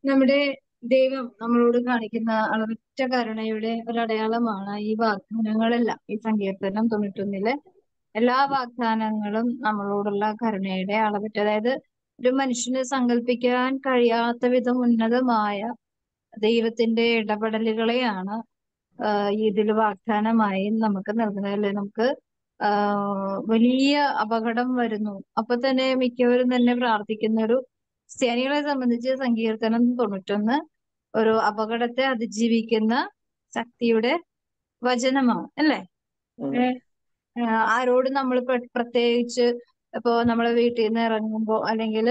നമ്മുടെ ദൈവം നമ്മളോട് കാണിക്കുന്ന അളവറ്റ കരുണയുടെ ഒരടയാളമാണ് ഈ വാഗ്ദാനങ്ങളെല്ലാം ഈ സങ്കീർത്തനം തൊണ്ണൂറ്റൊന്നിലെ എല്ലാ വാഗ്ദാനങ്ങളും നമ്മളോടുള്ള കരുണയുടെ അളവറ്റ അതായത് ഒരു മനുഷ്യന് സങ്കല്പിക്കാൻ കഴിയാത്ത വിധം ഉന്നതമായ ദൈവത്തിന്റെ ഇടപെടലുകളെയാണ് ആഹ് ഇതിൽ വാഗ്ദാനമായി നമുക്ക് നൽകുന്നത് അല്ലെ നമുക്ക് ആഹ് വലിയ അപകടം വരുന്നു അപ്പൊ തന്നെ മിക്കവരും തന്നെ പ്രാർത്ഥിക്കുന്ന ഒരു ക്രിസ്ത്യാനികളെ സംബന്ധിച്ച് സങ്കീർത്തനം തൊണ്ണൂറ്റൊന്ന് ഒരു അപകടത്തെ അതിജീവിക്കുന്ന ശക്തിയുടെ വചനമാണ് അല്ലേ അതെ. ഏഹ് ആരോട് നമ്മൾ പ്രത്യേകിച്ച് ഇപ്പോ നമ്മളെ വീട്ടിൽ നിന്ന് ഇറങ്ങുമ്പോ അല്ലെങ്കിൽ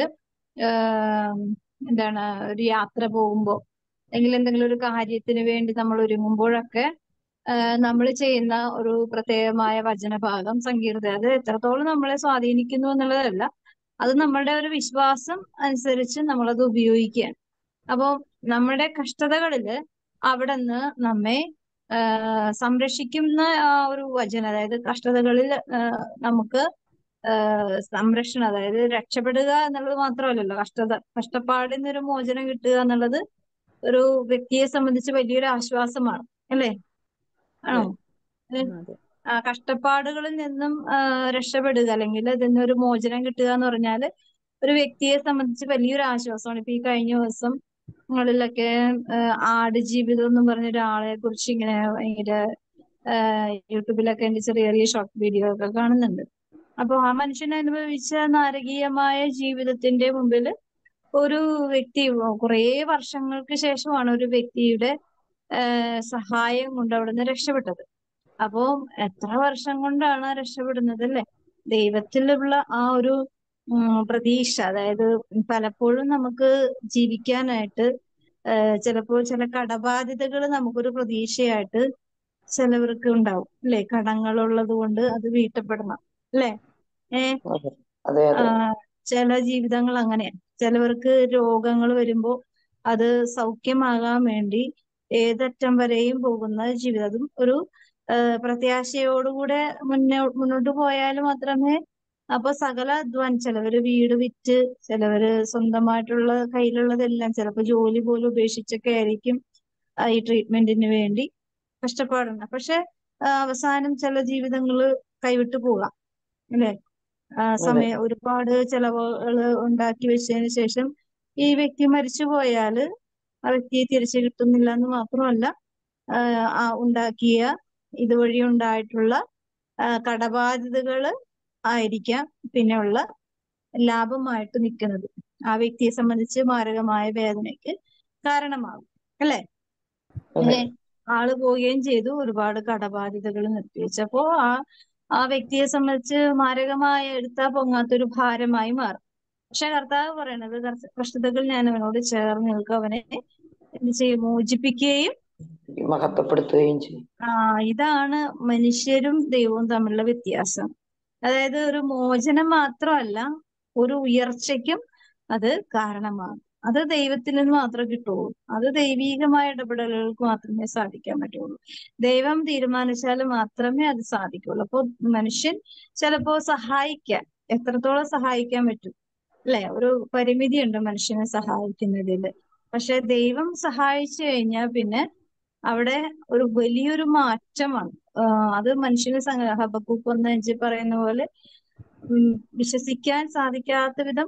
എന്താണ് ഒരു യാത്ര പോകുമ്പോ അല്ലെങ്കിൽ എന്തെങ്കിലും ഒരു കാര്യത്തിന് വേണ്ടി നമ്മൾ ഒരുങ്ങുമ്പോഴൊക്കെ നമ്മൾ ചെയ്യുന്ന ഒരു പ്രത്യേകമായ വചനഭാഗം സങ്കീർത്തനം അത് എത്രത്തോളം നമ്മളെ സ്വാധീനിക്കുന്നു എന്നുള്ളതല്ല അത് നമ്മളുടെ ഒരു വിശ്വാസം അനുസരിച്ച് നമ്മളത് ഉപയോഗിക്കുകയാണ് അപ്പോൾ നമ്മുടെ കഷ്ടതകളില് അവിടെ നിന്ന് നമ്മെ ആഹ് സംരക്ഷിക്കുന്ന ആ ഒരു വചനം അതായത് കഷ്ടതകളിൽ ആഹ് നമുക്ക് ആഹ് സംരക്ഷണം അതായത് രക്ഷപ്പെടുക എന്നുള്ളത് മാത്രമല്ലല്ലോ കഷ്ടത കഷ്ടപ്പാടിൽ നിന്നൊരു മോചനം കിട്ടുക എന്നുള്ളത് ഒരു വ്യക്തിയെ സംബന്ധിച്ച് വലിയൊരു ആശ്വാസമാണ് അല്ലേ ആണോ ഏ? അതെ. ആ, കഷ്ടപ്പാടുകളിൽ നിന്നും ആ, രക്ഷപ്പെടുക അല്ലെങ്കിൽ അതിൽ നിന്നൊരു മോചനം കിട്ടുക എന്ന് പറഞ്ഞാല് ഒരു വ്യക്തിയെ സംബന്ധിച്ച് വലിയൊരു ആശ്വാസമാണ് ഇപ്പൊ ഈ കഴിഞ്ഞ ദിവസം ങ്ങളിലൊക്കെ ആട് ജീവിതം എന്ന് പറഞ്ഞ ഒരാളെ കുറിച്ച് ഇങ്ങനെ ഭയങ്കര ആ, യൂട്യൂബിലൊക്കെ എന്റെ ചെറിയ ചെറിയ ഷോർട്ട് വീഡിയോ ഒക്കെ കാണുന്നുണ്ട് അപ്പൊ ആ മനുഷ്യൻ അനുഭവിച്ച നാരകീയമായ ജീവിതത്തിന്റെ മുമ്പിൽ ഒരു വ്യക്തി കുറേ വർഷങ്ങൾക്ക് ശേഷമാണ് ഒരു വ്യക്തിയുടെ ആ, സഹായം കൊണ്ട് അവിടുന്ന് രക്ഷപ്പെട്ടത് അപ്പോ എത്ര വർഷം കൊണ്ടാണ് രക്ഷപ്പെടുന്നത് അല്ലേ ദൈവത്തിലുള്ള ആ ഒരു ഉം, പ്രതീക്ഷ അതായത് പലപ്പോഴും നമുക്ക് ജീവിക്കാനായിട്ട് ഏഹ് ചിലപ്പോൾ ചില കടബാധ്യതകൾ നമുക്കൊരു പ്രതീക്ഷയായിട്ട് ചിലവർക്ക് ഉണ്ടാവും അല്ലെ കടങ്ങളുള്ളത് കൊണ്ട് അത് വീട്ടപ്പെടണം അല്ലെ ഏ അതെ അതെ ആ, അതെ ചില ജീവിതങ്ങൾ അങ്ങനെയാണ് ചിലവർക്ക് രോഗങ്ങൾ വരുമ്പോ അത് സൗഖ്യമാകാൻ വേണ്ടി ഏതറ്റം വരെയും പോകുന്ന ജീവിതം അതും ഒരു ആ, പ്രത്യാശയോടുകൂടെ മുന്നോ മുന്നോട്ട് പോയാൽ മാത്രമേ അപ്പൊ സകല അധ്വാനം ചിലവര് വീട് വിറ്റ് ചിലവര് സ്വന്തമായിട്ടുള്ള കയ്യിലുള്ളതെല്ലാം ചിലപ്പോ ജോലി പോലും ഉപേക്ഷിച്ചൊക്കെ ആയിരിക്കും ആ, ഈ ട്രീറ്റ്മെന്റിന് വേണ്ടി കഷ്ടപ്പാടുണ്ട് പക്ഷെ ആ, അവസാനം ചില ജീവിതങ്ങള് കൈവിട്ടു പോകാം അല്ലെ ആ, അതെ സമയം ഒരുപാട് ചെലവുകൾ ഉണ്ടാക്കി വെച്ചതിന് ശേഷം ഈ വ്യക്തി മരിച്ചു പോയാല് ആ വ്യക്തിയെ തിരിച്ചു കിട്ടുന്നില്ല എന്ന് മാത്രമല്ല ആ, ആ ഉണ്ടാക്കിയ ഇതുവഴി ഉണ്ടായിട്ടുള്ള ആ, കടബാധ്യതകള് ആയിരിക്കാം പിന്നെയുള്ള ലാഭമായിട്ട് നിൽക്കുന്നത് ആ വ്യക്തിയെ സംബന്ധിച്ച് മാരകമായ വേദനയ്ക്ക് കാരണമാകും അല്ലെ അതെ പിന്നെ ആള് പോവുകയും ചെയ്തു ഒരുപാട് കടബാധ്യതകൾ നിർത്തിവെച്ചു അപ്പോ ആ ആ വ്യക്തിയെ സംബന്ധിച്ച് മാരകമായ എടുത്താൽ പൊങ്ങാത്തൊരു ഭാരമായി മാറും പക്ഷെ കർത്താവ് പറയണത് കർത്ത- കഷ്ടതകൾ ഞാൻ അവനോട് ചേർന്ന് നിൽക്കും അവനെ എന്ത് ചെയ്യും മോചിപ്പിക്കുകയും മഹത്വപ്പെടുത്തുകയും ചെയ്യും ആ ഇതാണ് മനുഷ്യരും ദൈവവും തമ്മിലുള്ള വ്യത്യാസം അതായത് ഒരു മോചനം മാത്രമല്ല ഒരു ഉയർച്ചയ്ക്കും അത് കാരണമാകും അത് ദൈവത്തിൽ നിന്ന് മാത്രമേ കിട്ടുള്ളൂ അത് ദൈവീകമായ ഇടപെടലുകൾക്ക് മാത്രമേ സാധിക്കാൻ പറ്റുള്ളൂ ദൈവം തീരുമാനിച്ചാൽ മാത്രമേ അത് സാധിക്കുള്ളൂ അപ്പോൾ മനുഷ്യൻ ചിലപ്പോ സഹായിക്കാൻ എത്രത്തോളം സഹായിക്കാൻ പറ്റും അല്ലെ ഒരു പരിമിതിയുണ്ട് മനുഷ്യനെ സഹായിക്കുന്നതിൽ പക്ഷെ ദൈവം സഹായിച്ചു കഴിഞ്ഞാൽ പിന്നെ അവിടെ ഒരു വലിയൊരു മാറ്റമാണ് ആഹ് അത് മനുഷ്യന് സംഗ ഹബക്കൂക്ക് ഒന്ന് അഞ്ച് പറയുന്ന പോലെ ഉം, വിശ്വസിക്കാൻ സാധിക്കാത്ത വിധം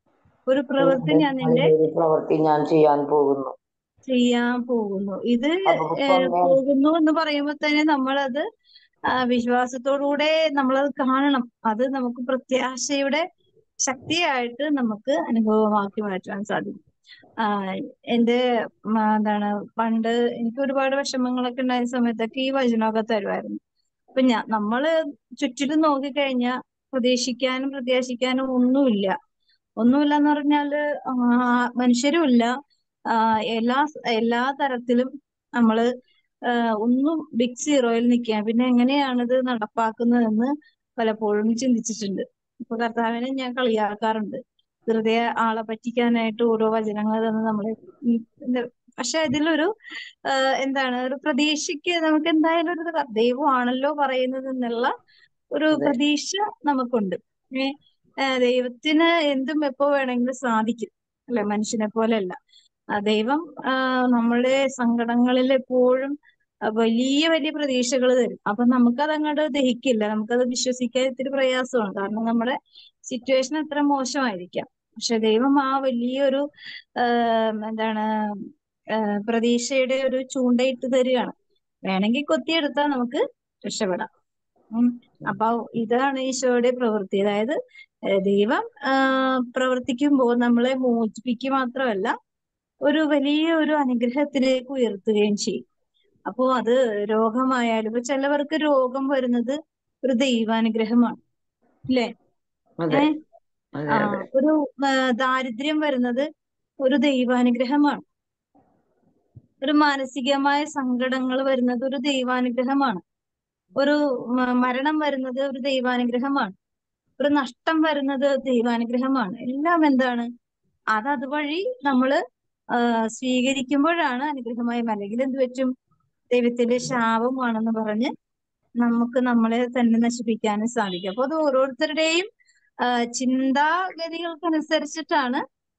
ഒരു പ്രവൃത്തി ഞാൻ നിന്റെ ഒരു പ്രവൃത്തി ഞാൻ ചെയ്യാൻ പോകുന്നു ചെയ്യാൻ പോകുന്നു ഇത് ഹബക്കൂക്ക് ഏഹ്, ഒന്ന് പോകുന്നു എന്ന് പറയുമ്പോൾ തന്നെ നമ്മളത് ആ, വിശ്വാസത്തോടുകൂടെ നമ്മളത് കാണണം അത് നമുക്ക് പ്രത്യാശയുടെ ശക്തിയായിട്ട് നമുക്ക് അനുഭവമാക്കി മാറ്റാൻ സാധിക്കും ആ എന്റെ ഉം, എന്താണ് പണ്ട് എനിക്ക് ഒരുപാട് വിഷമങ്ങളൊക്കെ ഉണ്ടായ സമയത്തൊക്കെ ഈ വചനമൊക്കെ തരുമായിരുന്നു അപ്പൊ ഞാൻ നമ്മള് ചുറ്റിലും നോക്കിക്കഴിഞ്ഞാൽ പ്രതീക്ഷിക്കാനും പ്രത്യാശിക്കാനും ഒന്നുമില്ല ഒന്നുമില്ല എന്ന് പറഞ്ഞാല് ആ, മനുഷ്യരും ഇല്ല ആ, എല്ലാ എല്ലാ തരത്തിലും നമ്മള് ആ, ഒന്നും ബിഗ് സീറോയിൽ നിൽക്കുക പിന്നെ എങ്ങനെയാണിത് നടപ്പാക്കുന്നതെന്ന് പലപ്പോഴും ചിന്തിച്ചിട്ടുണ്ട് ഇപ്പൊ കർത്താവിനെ ഞാൻ കളിയാക്കാറുണ്ട് വെറുതെ ആളെ പറ്റിക്കാനായിട്ട് ഓരോ വചനങ്ങൾ തന്ന് നമ്മളെ ഉം എന്താ പക്ഷെ ഇതിലൊരു ആ, എന്താണ് ഒരു പ്രതീക്ഷയ്ക്ക് നമുക്ക് എന്തായാലും ഒരു ഇത് ദൈവമാണല്ലോ പറയുന്നത് എന്നുള്ള ഒരു അതെ പ്രതീക്ഷ നമുക്കുണ്ട് ഏ ആ, ദൈവത്തിന് എന്തും എപ്പോ വേണമെങ്കിലും സാധിക്കും അല്ലെ മനുഷ്യനെ പോലെയല്ല ആ, ദൈവം ആ, നമ്മളുടെ സങ്കടങ്ങളിൽ എപ്പോഴും ആ, വലിയ വലിയ പ്രതീക്ഷകൾ തരും അപ്പൊ നമുക്കത് അങ്ങോട്ട് ദഹിക്കില്ല നമുക്കത് വിശ്വസിക്കാൻ ഇത്തിരി പ്രയാസമാണ് കാരണം നമ്മുടെ സിറ്റുവേഷൻ അത്ര മോശമായിരിക്കാം പക്ഷെ ദൈവം ആ വലിയൊരു ആ, എന്താണ് ആ, പ്രതീക്ഷയുടെ ഒരു ചൂണ്ടയിട്ട് തരികയാണ് വേണമെങ്കിൽ കൊത്തിയെടുത്താൽ നമുക്ക് രക്ഷപ്പെടാം ഉം. അപ്പൊ ഇതാണ് ഈശോയുടെ പ്രവൃത്തി അതായത് ഏഹ് ദൈവം ആ, പ്രവർത്തിക്കുമ്പോൾ നമ്മളെ മോചിപ്പിക്കുക മാത്രമല്ല ഒരു വലിയ ഒരു അനുഗ്രഹത്തിലേക്ക് ഉയർത്തുകയും ചെയ്യും അപ്പോ അത് രോഗമായാലും ഇപ്പൊ ചിലവർക്ക് രോഗം വരുന്നത് ഒരു ദൈവാനുഗ്രഹമാണ് ഇല്ലേ അതെ ഏഹ് അതെ ആ അതെ ഒരു ആ, ദാരിദ്ര്യം വരുന്നത് ഒരു ദൈവാനുഗ്രഹമാണ് ഒരു മാനസികമായ സങ്കടങ്ങൾ വരുന്നത് ഒരു ദൈവാനുഗ്രഹമാണ് ഒരു മ- മരണം വരുന്നത് ഒരു ദൈവാനുഗ്രഹമാണ് ഒരു നഷ്ടം വരുന്നത് ദൈവാനുഗ്രഹമാണ് എല്ലാം എന്താണ് അത് അതുവഴി നമ്മള് ആ, സ്വീകരിക്കുമ്പോഴാണ് അനുഗ്രഹമായി അല്ലെങ്കിൽ എന്ത് പറ്റും ദൈവത്തിന്റെ ശാപമാണെന്ന് പറഞ്ഞ് നമുക്ക് നമ്മളെ തന്നെ നശിപ്പിക്കാനും സാധിക്കും അപ്പൊ അത് ഓരോരുത്തരുടെയും ആ, ചിന്താഗതികൾക്കനുസരിച്ചിട്ടാണ്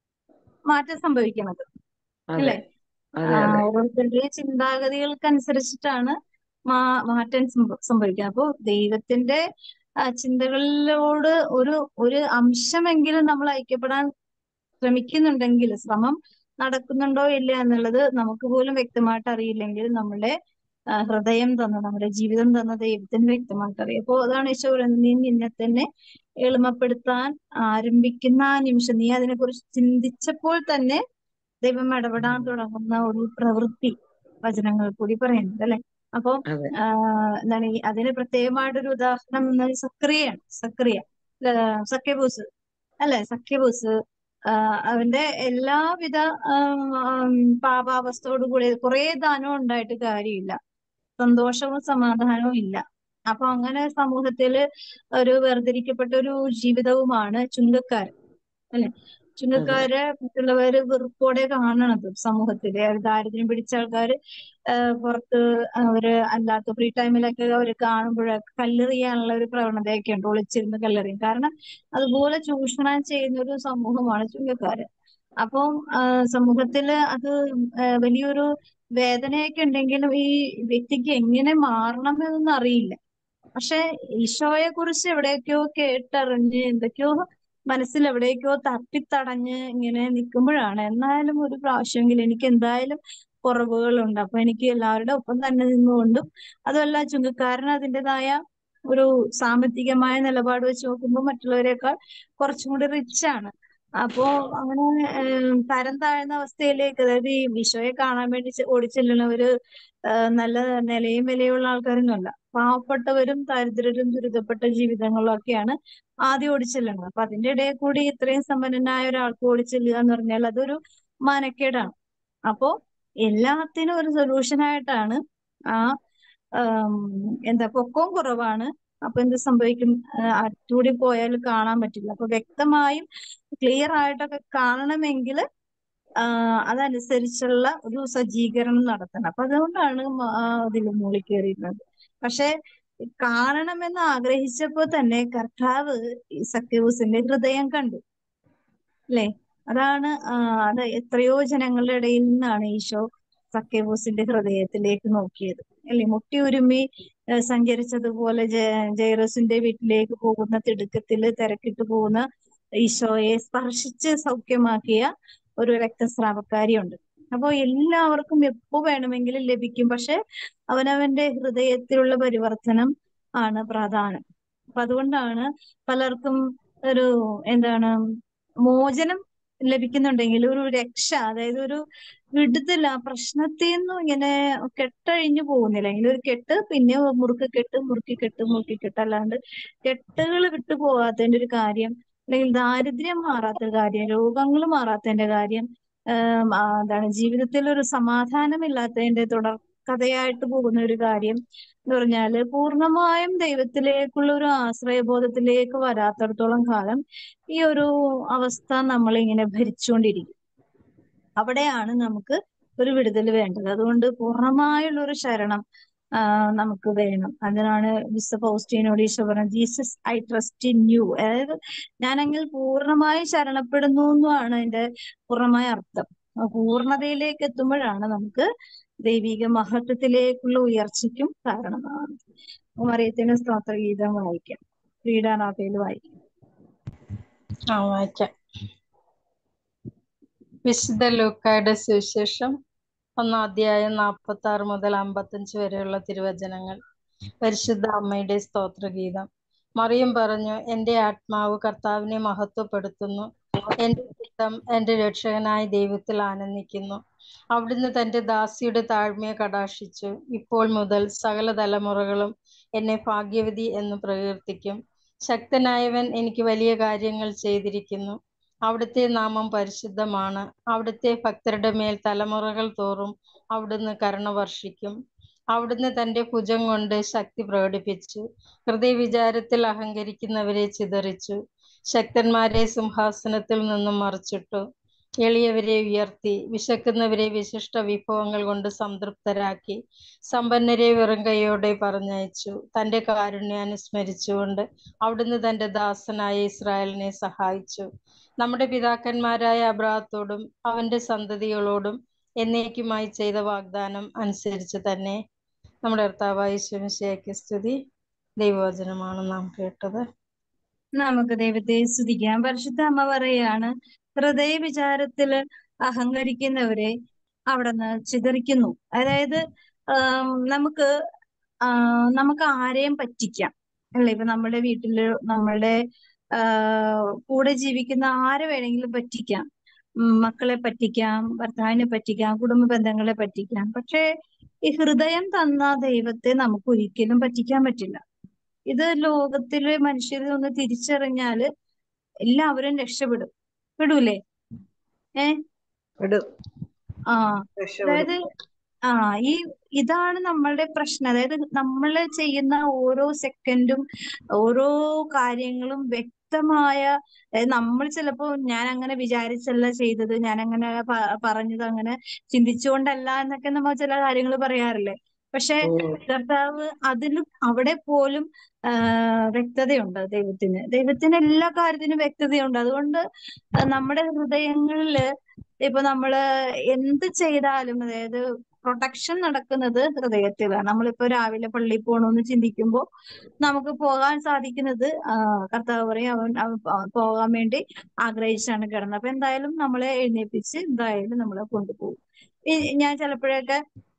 മാറ്റം സംഭവിക്കുന്നത് അതെ അല്ലേ അതെ ആ, അതെ ഓരോരുത്തരുടെയും ചിന്താഗതികൾക്കനുസരിച്ചിട്ടാണ് മാ മാറ്റം സംഭ- സംഭവിക്കുന്നത് അപ്പോ ദൈവത്തിന്റെ ആ, ചിന്തകളിലോട് ഒരു ഒരു അംശമെങ്കിലും നമ്മൾ ഐക്യപ്പെടാൻ ശ്രമിക്കുന്നുണ്ടെങ്കിൽ ശ്രമം നടക്കുന്നുണ്ടോ ഇല്ല എന്നുള്ളത് നമുക്ക് പോലും വ്യക്തമായിട്ട് അറിയില്ലെങ്കിൽ നമ്മുടെ ആ, ഹൃദയം തന്ന നമ്മുടെ ജീവിതം തന്ന ദൈവത്തിന് വ്യക്തമായിട്ട് അറിയാം അപ്പോ അതാണ് ഈശോ പറയുന്നത് നീ നിന്നെ തന്നെ എളിമപ്പെടുത്താൻ ആരംഭിക്കുന്ന ആ നിമിഷം നീ അതിനെക്കുറിച്ച് ചിന്തിച്ചപ്പോൾ തന്നെ ദൈവം ഇടപെടാൻ തുടങ്ങുന്ന ഒരു പ്രവൃത്തി വചനങ്ങൾ കൂടി പറയുന്നുണ്ട് അല്ലെ അപ്പൊ അതെ ആഹ് എന്താണ് ഈ അതിന് പ്രത്യേകമായിട്ടൊരു ഉദാഹരണം എന്നാൽ സക്രിയാണ് സക്രിയ ആഹ് സഖ്യബൂസ് അല്ലെ സഖ്യബൂസ് ആഹ് അവന്റെ എല്ലാവിധ ആം, ആം, പാപാവസ്ഥയോടു കൂടി കുറെ ദാനം ഉണ്ടായിട്ട് കാര്യമില്ല സന്തോഷവും സമാധാനവും ഇല്ല അപ്പൊ അങ്ങനെ സമൂഹത്തില് ഒരു വേർതിരിക്കപ്പെട്ട ഒരു ജീവിതവുമാണ് ചുങ്കക്കാരൻ അല്ലെ ചുങ്കക്കാരെ മറ്റുള്ളവര് വെറുപ്പോടെ കാണണത് സമൂഹത്തില് ദാരിദ്ര്യം പിടിച്ച ആൾക്കാര് ആഹ് പുറത്ത് അവര് അല്ലാത്ത ഫ്രീ ടൈമിലൊക്കെ അവര് കാണുമ്പോഴൊക്കെ കല്ലെറിയാനുള്ള ഒരു പ്രവണതയൊക്കെ ഉണ്ട് ഒളിച്ചിരുന്ന് കല്ലെറിയും കാരണം അതുപോലെ ചൂഷണം ചെയ്യുന്ന ഒരു സമൂഹമാണ് ചുങ്കക്കാര് അപ്പം ആഹ് സമൂഹത്തില് അത് ആഹ് വലിയൊരു വേദനയൊക്കെ ഉണ്ടെങ്കിലും ഈ വ്യക്തിക്ക് എങ്ങനെ മാറണമെന്നൊന്നും അറിയില്ല പക്ഷെ ഈശോയെ കുറിച്ച് എവിടെയൊക്കെയോ കേട്ടറിഞ്ഞ് എന്തൊക്കെയോ മനസ്സിൽ എവിടേക്കോ തപ്പിത്തടഞ്ഞ് ഇങ്ങനെ നിൽക്കുമ്പോഴാണ് എന്നാലും ഒരു പ്രാവശ്യമെങ്കിലും എനിക്ക് എന്തായാലും കുറവുകളുണ്ട് അപ്പൊ എനിക്ക് എല്ലാവരുടെ ഒപ്പം തന്നെ നിന്നുകൊണ്ടും അതുമല്ല ചുങ്കക്കാരന് അതിൻ്റെതായ ഒരു സാമ്പത്തികമായ നിലപാട് വെച്ച് നോക്കുമ്പോൾ മറ്റുള്ളവരെക്കാൾ കുറച്ചും കൂടി റിച്ച് ആണ് അപ്പോ അങ്ങനെ ഏം, തരം താഴ്ന്ന അവസ്ഥയിലേക്ക് അതായത് ഈ ഈശോയെ കാണാൻ വേണ്ടി ചെ- ഓടിച്ചെല്ലുന്നവര് ആഹ് നല്ല നിലയും വിലയുള്ള ആൾക്കാരൊന്നുമല്ല പാവപ്പെട്ടവരും ദരിദ്രരും ദുരിതപ്പെട്ട ജീവിതങ്ങളിലൊക്കെയാണ് ആദ്യം ഓടിച്ചെല്ലുന്നത് അപ്പൊ അതിന്റെ ഇടയിൽ കൂടി ഇത്രയും സമ്പന്നനായ ഒരാൾക്ക് ഓടിച്ചെല്ലുക എന്ന് പറഞ്ഞാൽ അതൊരു മാനക്കേടാണ് അപ്പോ എല്ലാത്തിനും ഒരു സൊല്യൂഷൻ ആയിട്ടാണ് ആ ആം, എന്താ പൊക്കവും കുറവാണ് അപ്പൊ എന്ത് സംഭവിക്കും ആഹ് അടുത്തുകൂടി പോയാൽ കാണാൻ പറ്റില്ല അപ്പൊ വ്യക്തമായും ക്ലിയർ ആയിട്ടൊക്കെ കാണണമെങ്കിൽ ആഹ് അതനുസരിച്ചുള്ള ഒരു സജ്ജീകരണം നടത്തണം അപ്പൊ അതുകൊണ്ടാണ് മ- ആ അതിൽ മുകളിൽ കയറിയിരുന്നത് പക്ഷെ കാണണമെന്ന് ആഗ്രഹിച്ചപ്പോ തന്നെ കർത്താവ് ഈ സഖ്യവൂസിന്റെ ഹൃദയം കണ്ടു അല്ലെ അതാണ് ആ, അത് എത്രയോ ജനങ്ങളുടെ ഇടയിൽ നിന്നാണ് ഈശോ സഖ്യവൂസിന്റെ ഹൃദയത്തിലേക്ക് നോക്കിയത് അല്ലെ മുട്ടി ഉരുമ്മി ഏ, സഞ്ചരിച്ചതുപോലെ ജയ ജയറസിന്റെ വീട്ടിലേക്ക് പോകുന്ന തിടുക്കത്തില് തിരക്കിട്ട് പോകുന്ന ഈശോയെ സ്പർശിച്ച് സൗഖ്യമാക്കിയ ഒരു രക്തസ്രാവക്കാരിയുണ്ട് അപ്പോ എല്ലാവർക്കും എപ്പോ വേണമെങ്കിലും ലഭിക്കും പക്ഷെ അവനവന്റെ ഹൃദയത്തിലുള്ള പരിവർത്തനം ആണ് പ്രധാനം അപ്പൊ അതുകൊണ്ടാണ് പലർക്കും ഒരു എന്താണ് മോചനം ലഭിക്കുന്നുണ്ടെങ്കിൽ ഒരു രക്ഷ അതായത് ഒരു വിടുതൽ ആ പ്രശ്നത്തിൽ നിന്നും ഇങ്ങനെ കെട്ടഴിഞ്ഞു പോകുന്നില്ല ഇങ്ങനെ ഒരു കെട്ട് പിന്നെ മുറുക്കി കെട്ട് മുറുക്കി കെട്ട് മുറുക്കി കെട്ട് അല്ലാണ്ട് കെട്ടുകൾ വിട്ടു പോകാത്തതിന്റെ ഒരു കാര്യം അല്ലെങ്കിൽ ദാരിദ്ര്യം മാറാത്ത കാര്യം രോഗങ്ങൾ മാറാത്തതിന്റെ കാര്യം ആം, ആ, എന്താണ് ജീവിതത്തിൽ ഒരു സമാധാനമില്ലാത്തതിന്റെ തുടർ കഥയായിട്ട് പോകുന്ന ഒരു കാര്യം എന്ന് പറഞ്ഞാല് പൂർണ്ണമായും ദൈവത്തിലേക്കുള്ള ഒരു ആശ്രയബോധത്തിലേക്ക് വരാത്തിടത്തോളം കാലം ഈ ഒരു അവസ്ഥ നമ്മളിങ്ങനെ ഭരിച്ചുകൊണ്ടിരിക്കും അവിടെയാണ് നമുക്ക് ഒരു വിടുതൽ വേണ്ടത് അതുകൊണ്ട് പൂർണ്ണമായുള്ള ഒരു ശരണം ആ, നമുക്ക് വേണം അതിനാണ് വിശുദ്ധ പൗസ്റ്റീനോട് ഈശോ പറഞ്ഞത് Jesus I trust in you അതായത് ഞാനെങ്കിൽ പൂർണ്ണമായി ശരണപ്പെടുന്നു എന്നുമാണ് അതിന്റെ പൂർണ്ണമായ അർത്ഥം ആ പൂർണ്ണതയിലേക്ക് എത്തുമ്പോഴാണ് നമുക്ക് ദൈവിക മഹത്വത്തിലേക്കുള്ള ഉയർച്ചയ്ക്കും കാരണമാകുന്നത് മറിയത്തിന് സ്തോത്രഗീതം വായിക്കാം ക്രീഡാനാഥയിൽ വായിക്കാം ആ വായിക്കാം വിശുദ്ധ ലൂക്കായുടെ സുവിശേഷം ഒന്നാം അധ്യായം നാൽപ്പത്തി ആറ് മുതൽ അമ്പത്തഞ്ച് വരെയുള്ള തിരുവചനങ്ങൾ പരിശുദ്ധ അമ്മയുടെ സ്തോത്രഗീതം മറിയം പറഞ്ഞു എൻ്റെ ആത്മാവ് കർത്താവിനെ മഹത്വപ്പെടുത്തുന്നു എൻ്റെ ചിത്തം എൻ്റെ രക്ഷകനായ ദൈവത്തിൽ ആനന്ദിക്കുന്നു അവിടുന്ന് തൻ്റെ ദാസിയുടെ താഴ്മയെ കടാക്ഷിച്ചു ഇപ്പോൾ മുതൽ സകല തലമുറകളും എന്നെ ഭാഗ്യവതി എന്ന് പ്രകീർത്തിക്കും ശക്തനായവൻ എനിക്ക് വലിയ കാര്യങ്ങൾ ചെയ്തിരിക്കുന്നു അവിടുത്തെ നാമം പരിശുദ്ധമാണ് അവിടുത്തെ ഭക്തരുടെ മേൽ തലമുറകൾ തോറും അവിടുന്ന് കരുണ വർഷിക്കും അവിടുന്ന് തൻ്റെ ഭുജം കൊണ്ട് ശക്തി പ്രകടിപ്പിച്ചു ഹൃദയവിചാരത്തിൽ അഹങ്കരിക്കുന്നവരെ ചിതറിച്ചു ശക്തന്മാരെ സിംഹാസനത്തിൽ നിന്നും മറിച്ചിട്ടു എളിയവരെ ഉയർത്തി വിശക്കുന്നവരെ വിശിഷ്ട വിഭവങ്ങൾ കൊണ്ട് സംതൃപ്തരാക്കി സമ്പന്നരെ വെറും കൈയോടെ പറഞ്ഞയച്ചു തൻ്റെ കാരുണ്യം അനുസ്മരിച്ചുകൊണ്ട് അവിടുന്ന് തൻ്റെ ദാസനായ ഇസ്രായേലിനെ സഹായിച്ചു നമ്മുടെ പിതാക്കന്മാരായ അബ്രാഹത്തോടും അവന്റെ സന്തതികളോടും എന്നേക്കുമായി ചെയ്ത വാഗ്ദാനം അനുസരിച്ച് തന്നെ നമ്മുടെ കർത്താവായ ശിവശേഖ സ്തുതി ദൈവവചനമാണ് നാം കേട്ടത് നമുക്ക് ദൈവത്തെ സ്തുതിക്കാം പരിശുദ്ധ അമ്മ പറയാണ് ഹൃദയ വിചാരത്തില് അഹങ്കരിക്കുന്നവരെ അവിടുന്ന് ചിതറിക്കുന്നു അതായത് ആം, നമുക്ക് ആ, നമുക്ക് ആരെയും പറ്റിക്കാം അല്ലെ ഇപ്പൊ നമ്മുടെ വീട്ടില് നമ്മളുടെ ആ, കൂടെ ജീവിക്കുന്ന ആരെ വേണമെങ്കിലും പറ്റിക്കാം ഉം, മക്കളെ പറ്റിക്കാം ഭർത്താവിനെ പറ്റിക്കാം കുടുംബ ബന്ധങ്ങളെ പറ്റിക്കാം പക്ഷേ ഈ ഹൃദയം തന്ന ദൈവത്തെ നമുക്ക് ഒരിക്കലും പറ്റിക്കാൻ പറ്റില്ല ഇത് ലോകത്തിലെ മനുഷ്യരെ ഒന്ന് തിരിച്ചറിഞ്ഞാല് എല്ലാവരും രക്ഷപ്പെടും പെടൂലേ ഏ വിടും ആ രക്ഷപ്പെടും അതായത് ആ ഈ ഇതാണ് നമ്മളുടെ പ്രശ്നം അതായത് നമ്മൾ ചെയ്യുന്ന ഓരോ സെക്കൻഡും ഓരോ കാര്യങ്ങളും വ്യക്തമായ അതായത് നമ്മൾ ചിലപ്പോ ഞാൻ അങ്ങനെ വിചാരിച്ചല്ല ചെയ്തത് ഞാൻ അങ്ങനെ പ- പറഞ്ഞത് അങ്ങനെ ചിന്തിച്ചുകൊണ്ടല്ല എന്നൊക്കെ നമ്മൾ ചില കാര്യങ്ങൾ പറയാറില്ലേ പക്ഷെ ഉം. കർത്താവ് അതിലും അവിടെ പോലും ആ, വ്യക്തതയുണ്ട് ദൈവത്തിന് ദൈവത്തിന് എല്ലാ കാര്യത്തിനും വ്യക്തതയുണ്ട് അതുകൊണ്ട് നമ്മുടെ ഹൃദയങ്ങളില് ഇപ്പൊ നമ്മള് എന്ത് ചെയ്താലും അതായത് പ്രൊട്ടക്ഷൻ നടക്കുന്നത് ഹൃദയത്തിലാണ് നമ്മളിപ്പോ രാവിലെ പള്ളിയിൽ പോകണമെന്ന് ചിന്തിക്കുമ്പോൾ നമുക്ക് പോകാൻ സാധിക്കുന്നത് ആ, കർത്താവ് പറയും അവൻ അവൻ പോ- പോകാൻ വേണ്ടി ആഗ്രഹിച്ചാണ് കിടന്നത് അപ്പൊ എന്തായാലും നമ്മളെ എഴുന്നേൽപ്പിച്ച് എന്തായാലും നമ്മളെ കൊണ്ടുപോകും ഈ ഞാൻ ചിലപ്പോഴൊക്കെ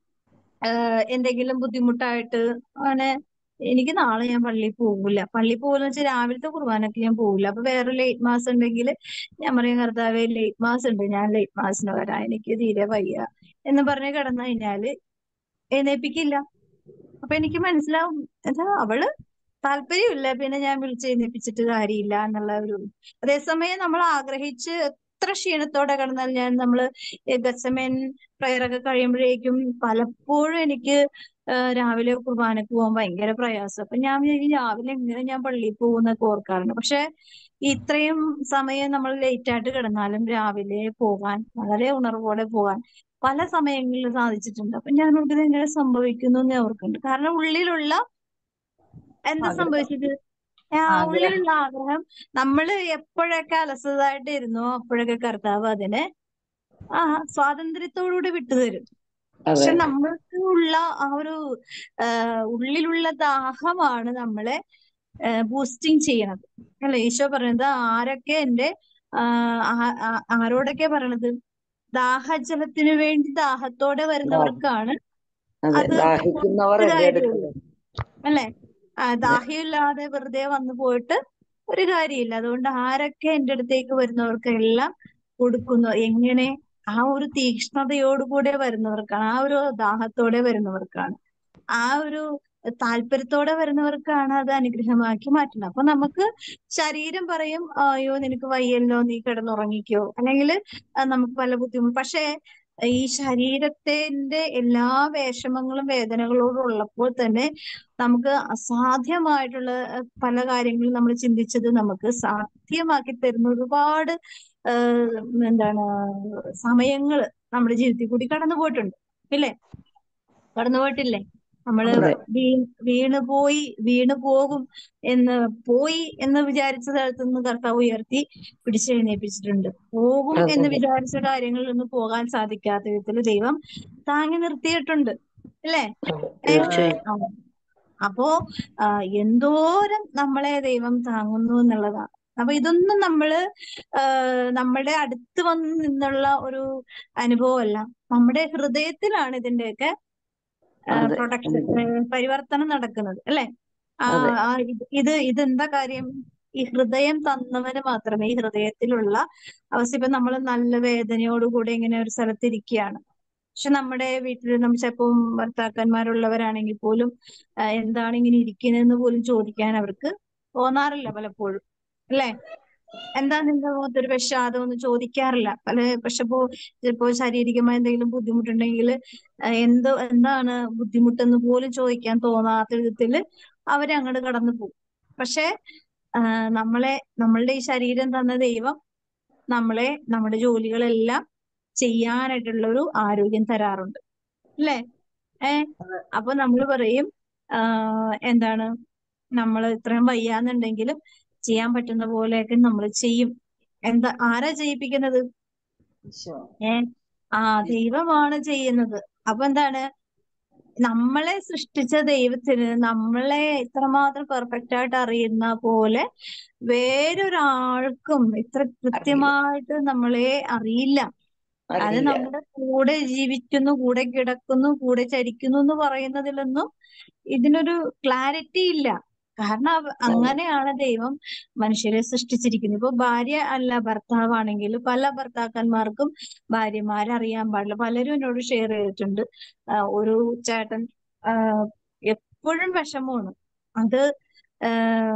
ആഹ് എന്തെങ്കിലും ബുദ്ധിമുട്ടായിട്ട് അങ്ങനെ എനിക്ക് നാളെ ഞാൻ പള്ളിയിൽ പോകില്ല പള്ളിയിൽ പോകുന്ന വെച്ചാൽ രാവിലത്തെ കുർബാനക്ക് ഞാൻ പോകില്ല അപ്പൊ വേറെ ലേറ്റ് മാസ് ഉണ്ടെങ്കിൽ ഞാൻ പറയും കർത്താവേ ലേറ്റ് മാസ് ഉണ്ട് ഞാൻ ലേറ്റ് മാസിന് വരാം എനിക്ക് തീരെ വയ്യ എന്ന് പറഞ്ഞ് കിടന്നു കഴിഞ്ഞാല് എഴുന്നേൽപ്പിക്കില്ല അപ്പൊ എനിക്ക് മനസ്സിലാവും എന്താ അവള് താല്പര്യമില്ല പിന്നെ ഞാൻ വിളിച്ച് എഴുന്നേൽപ്പിച്ചിട്ട് കാര്യമില്ല എന്നുള്ള ഒരു അതേസമയം നമ്മൾ ആഗ്രഹിച്ച് എത്ര ക്ഷീണത്തോടെ കിടന്നാൽ ഞാൻ നമ്മള് ഗസമേൻ പ്രയറൊക്കെ കഴിയുമ്പോഴേക്കും പലപ്പോഴും എനിക്ക് ആ, രാവിലെ കുർബാനക്ക് പോകാൻ ഭയങ്കര പ്രയാസം അപ്പൊ ഞാൻ വിചാരിക്കും രാവിലെ എങ്ങനെ ഞാൻ പള്ളിയിൽ പോകുന്നൊക്കെ ഓർക്കാറുണ്ട് പക്ഷെ ഇത്രയും സമയം നമ്മൾ ലേറ്റ് ആയിട്ട് കിടന്നാലും രാവിലെ പോകാൻ വളരെ ഉണർവോടെ പോകാൻ പല സമയങ്ങളിൽ സാധിച്ചിട്ടുണ്ട് അപ്പൊ ഞാൻ ഓർക്കുന്നത് എങ്ങനെ സംഭവിക്കുന്നു എന്ന് ഞാൻ ഓർക്കുന്നുണ്ട് കാരണം ഉള്ളിലുള്ള എന്താ ആഗ്രഹം. സംഭവിച്ചത് ആ ആഗ്രഹം. ഉള്ളിലുള്ള ആഗ്രഹം നമ്മള് എപ്പോഴൊക്കെ അലസതായിട്ട് ഇരുന്നോ അപ്പോഴൊക്കെ കർത്താവ് അതിനെ ആ സ്വാതന്ത്ര്യത്തോടുകൂടി വിട്ടുതരും അതെ പക്ഷെ നമ്മൾക്ക് ഉള്ള ആ ഒരു ആ, ഉള്ളിലുള്ള ദാഹമാണ് നമ്മളെ ബൂസ്റ്റിംഗ് ചെയ്യണത് അല്ലെ ഈശോ പറയുന്നത് ആരൊക്കെ എന്റെ ആ, ആ- ആ- ആരോടൊക്കെ പറയണത് ദാഹജലത്തിന് വേണ്ടി ദാഹത്തോടെ വരുന്നവർക്കാണ് അതെ അത് ദാഹിക്കുന്നവർ ഒരു എന്റെ അടുക്കൽ കാര്യമുള്ളൂ അല്ലെ ആ, ദാഹ്യമില്ലാതെ വെറുതെ വന്നു പോയിട്ട് ഒരു കാര്യമില്ല അതുകൊണ്ട് ആരൊക്കെ എന്റെ അടുത്തേക്ക് വരുന്നവർക്കെല്ലാം കൊടുക്കുന്നു എങ്ങനെ ആ ഒരു തീക്ഷ്ണതയോടുകൂടെ വരുന്നവർക്കാണ് ആ ഒരു ദാഹത്തോടെ വരുന്നവർക്കാണ് ആ ഒരു താല്പര്യത്തോടെ വരുന്നവർക്കാണ് അത് അനുഗ്രഹമാക്കി മാറ്റുന്നത് അപ്പൊ നമുക്ക് ശരീരം പറയും "ആ, അയ്യോ നിനക്ക് വയ്യല്ലോ നീ കിടന്നുറങ്ങിക്കോ അല്ലെങ്കിൽ നമുക്ക് പല ബുദ്ധിമുട്ട് പക്ഷേ ഈ ശരീരത്തിന്റെ എല്ലാ വിഷമങ്ങളും വേദനകളോടും ഉള്ളപ്പോൾ തന്നെ നമുക്ക് അസാധ്യമായിട്ടുള്ള അഹ് പല കാര്യങ്ങളും നമ്മൾ ചിന്തിച്ചത് നമുക്ക് സാധ്യമാക്കി തരുന്ന ഒരുപാട് ആഹ് എന്താണ് സമയങ്ങൾ നമ്മുടെ ജീവിതത്തിൽ കൂടി കടന്നു പോയിട്ടുണ്ട് ഇല്ലേ കടന്നു പോയിട്ടില്ലേ നമ്മള് അതെ വീ വീണ് പോയി വീണ് പോകും എന്ന് പോയി എന്ന് വിചാരിച്ച സ്ഥലത്ത് നിന്ന് കർത്താവ് ഉയർത്തി പിടിച്ചെഴുന്നേൽപ്പിച്ചിട്ടുണ്ട് പോകും അതെ എന്ന് അതെ വിചാരിച്ച കാര്യങ്ങളിൽ നിന്ന് പോകാൻ സാധിക്കാത്ത വിധത്തിൽ ദൈവം താങ്ങി നിർത്തിയിട്ടുണ്ട് അല്ലേ അതെ ഏ തീർച്ചയായും ആ. അപ്പോ ആ, എന്തോരം നമ്മളെ ദൈവം താങ്ങുന്നു എന്നുള്ളതാണ് അപ്പൊ ഇതൊന്നും നമ്മള് ആ, നമ്മുടെ അടുത്ത് വന്ന് നിന്നുള്ള ഒരു അനുഭവമല്ല നമ്മുടെ ഹൃദയത്തിലാണ് ഇതിന്റെയൊക്കെ അതെ പ്രൊഡക്ഷൻ പരിവർത്തനം നടക്കുന്നത് അല്ലെ ആ അതെ ആ, ഇത് ഇത് ഇതെന്താ കാര്യം ഈ ഹൃദയം തന്നവന് മാത്രമേ ഈ ഹൃദയത്തിലുള്ള അവസ്ഥ ഇപ്പൊ നമ്മൾ നല്ല വേദനയോടുകൂടി ഇങ്ങനെ ഒരു സ്ഥലത്ത് ഇരിക്കുകയാണ് പക്ഷെ നമ്മുടെ വീട്ടിൽ നമ്മൾ ചിലപ്പം ഭർത്താക്കന്മാരുള്ളവരാണെങ്കിൽ പോലും ആ, എന്താണ് ഇങ്ങനെ ഇരിക്കുന്നതെന്ന് പോലും ചോദിക്കാൻ അവർക്ക് തോന്നാറില്ല പലപ്പോഴും അല്ലേ എന്താ നിന്റെ മുഖത്തൊരു വിഷാദം ഒന്ന് ചോദിക്കാറില്ല പല പക്ഷെ ഇപ്പോ ചിലപ്പോ ശാരീരികമായ എന്തെങ്കിലും ബുദ്ധിമുട്ടുണ്ടെങ്കിൽ എന്തോ എന്താണ് ബുദ്ധിമുട്ടെന്ന് പോലും ചോദിക്കാൻ തോന്നാത്ത വിധത്തില് അവരങ്ങോട്ട് കടന്നു പോകും പക്ഷെ ആ, നമ്മളെ നമ്മളുടെ ഈ ശരീരം തന്ന ദൈവം നമ്മളെ നമ്മുടെ ജോലികളെല്ലാം ചെയ്യാനായിട്ടുള്ള ഒരു ആരോഗ്യം തരാറുണ്ട് അല്ലേ ഏ അപ്പൊ നമ്മൾ പറയും ആ, എന്താണ് നമ്മൾ ഇത്രയും വയ്യാന്നുണ്ടെങ്കിലും ചെയ്യാൻ പറ്റുന്ന പോലെയൊക്കെ നമ്മൾ ചെയ്യും എന്താ ആരാ ചെയ്യിപ്പിക്കുന്നത് ഏ ആ ദൈവമാണ് ചെയ്യുന്നത് അപ്പൊ എന്താണ് നമ്മളെ സൃഷ്ടിച്ച ദൈവത്തിന് നമ്മളെ ഇത്രമാത്രം പെർഫെക്റ്റ് ആയിട്ട് അറിയുന്ന പോലെ വേറൊരാൾക്കും ഇത്ര കൃത്യമായിട്ട് നമ്മളെ അറിയില്ല അത് അറിയില്ല നമ്മുടെ കൂടെ ജീവിക്കുന്നു കൂടെ കിടക്കുന്നു കൂടെ ചരിക്കുന്നു എന്ന് പറയുന്നതിലൊന്നും ഇതിനൊരു ക്ലാരിറ്റി ഇല്ല കാരണം അവ- അങ്ങനെയാണ് ദൈവം മനുഷ്യരെ സൃഷ്ടിച്ചിരിക്കുന്നത് ഇപ്പൊ ഭാര്യ അല്ല ഭർത്താവാണെങ്കിൽ പല ഭർത്താക്കന്മാർക്കും ഭാര്യമാരെ അറിയാൻ പാടില്ല പലരും എന്നോട് ഷെയർ ചെയ്തിട്ടുണ്ട് ആ, ഒരു ചേട്ടൻ ആ, എപ്പോഴും വിഷമമാണ് അത് ആ,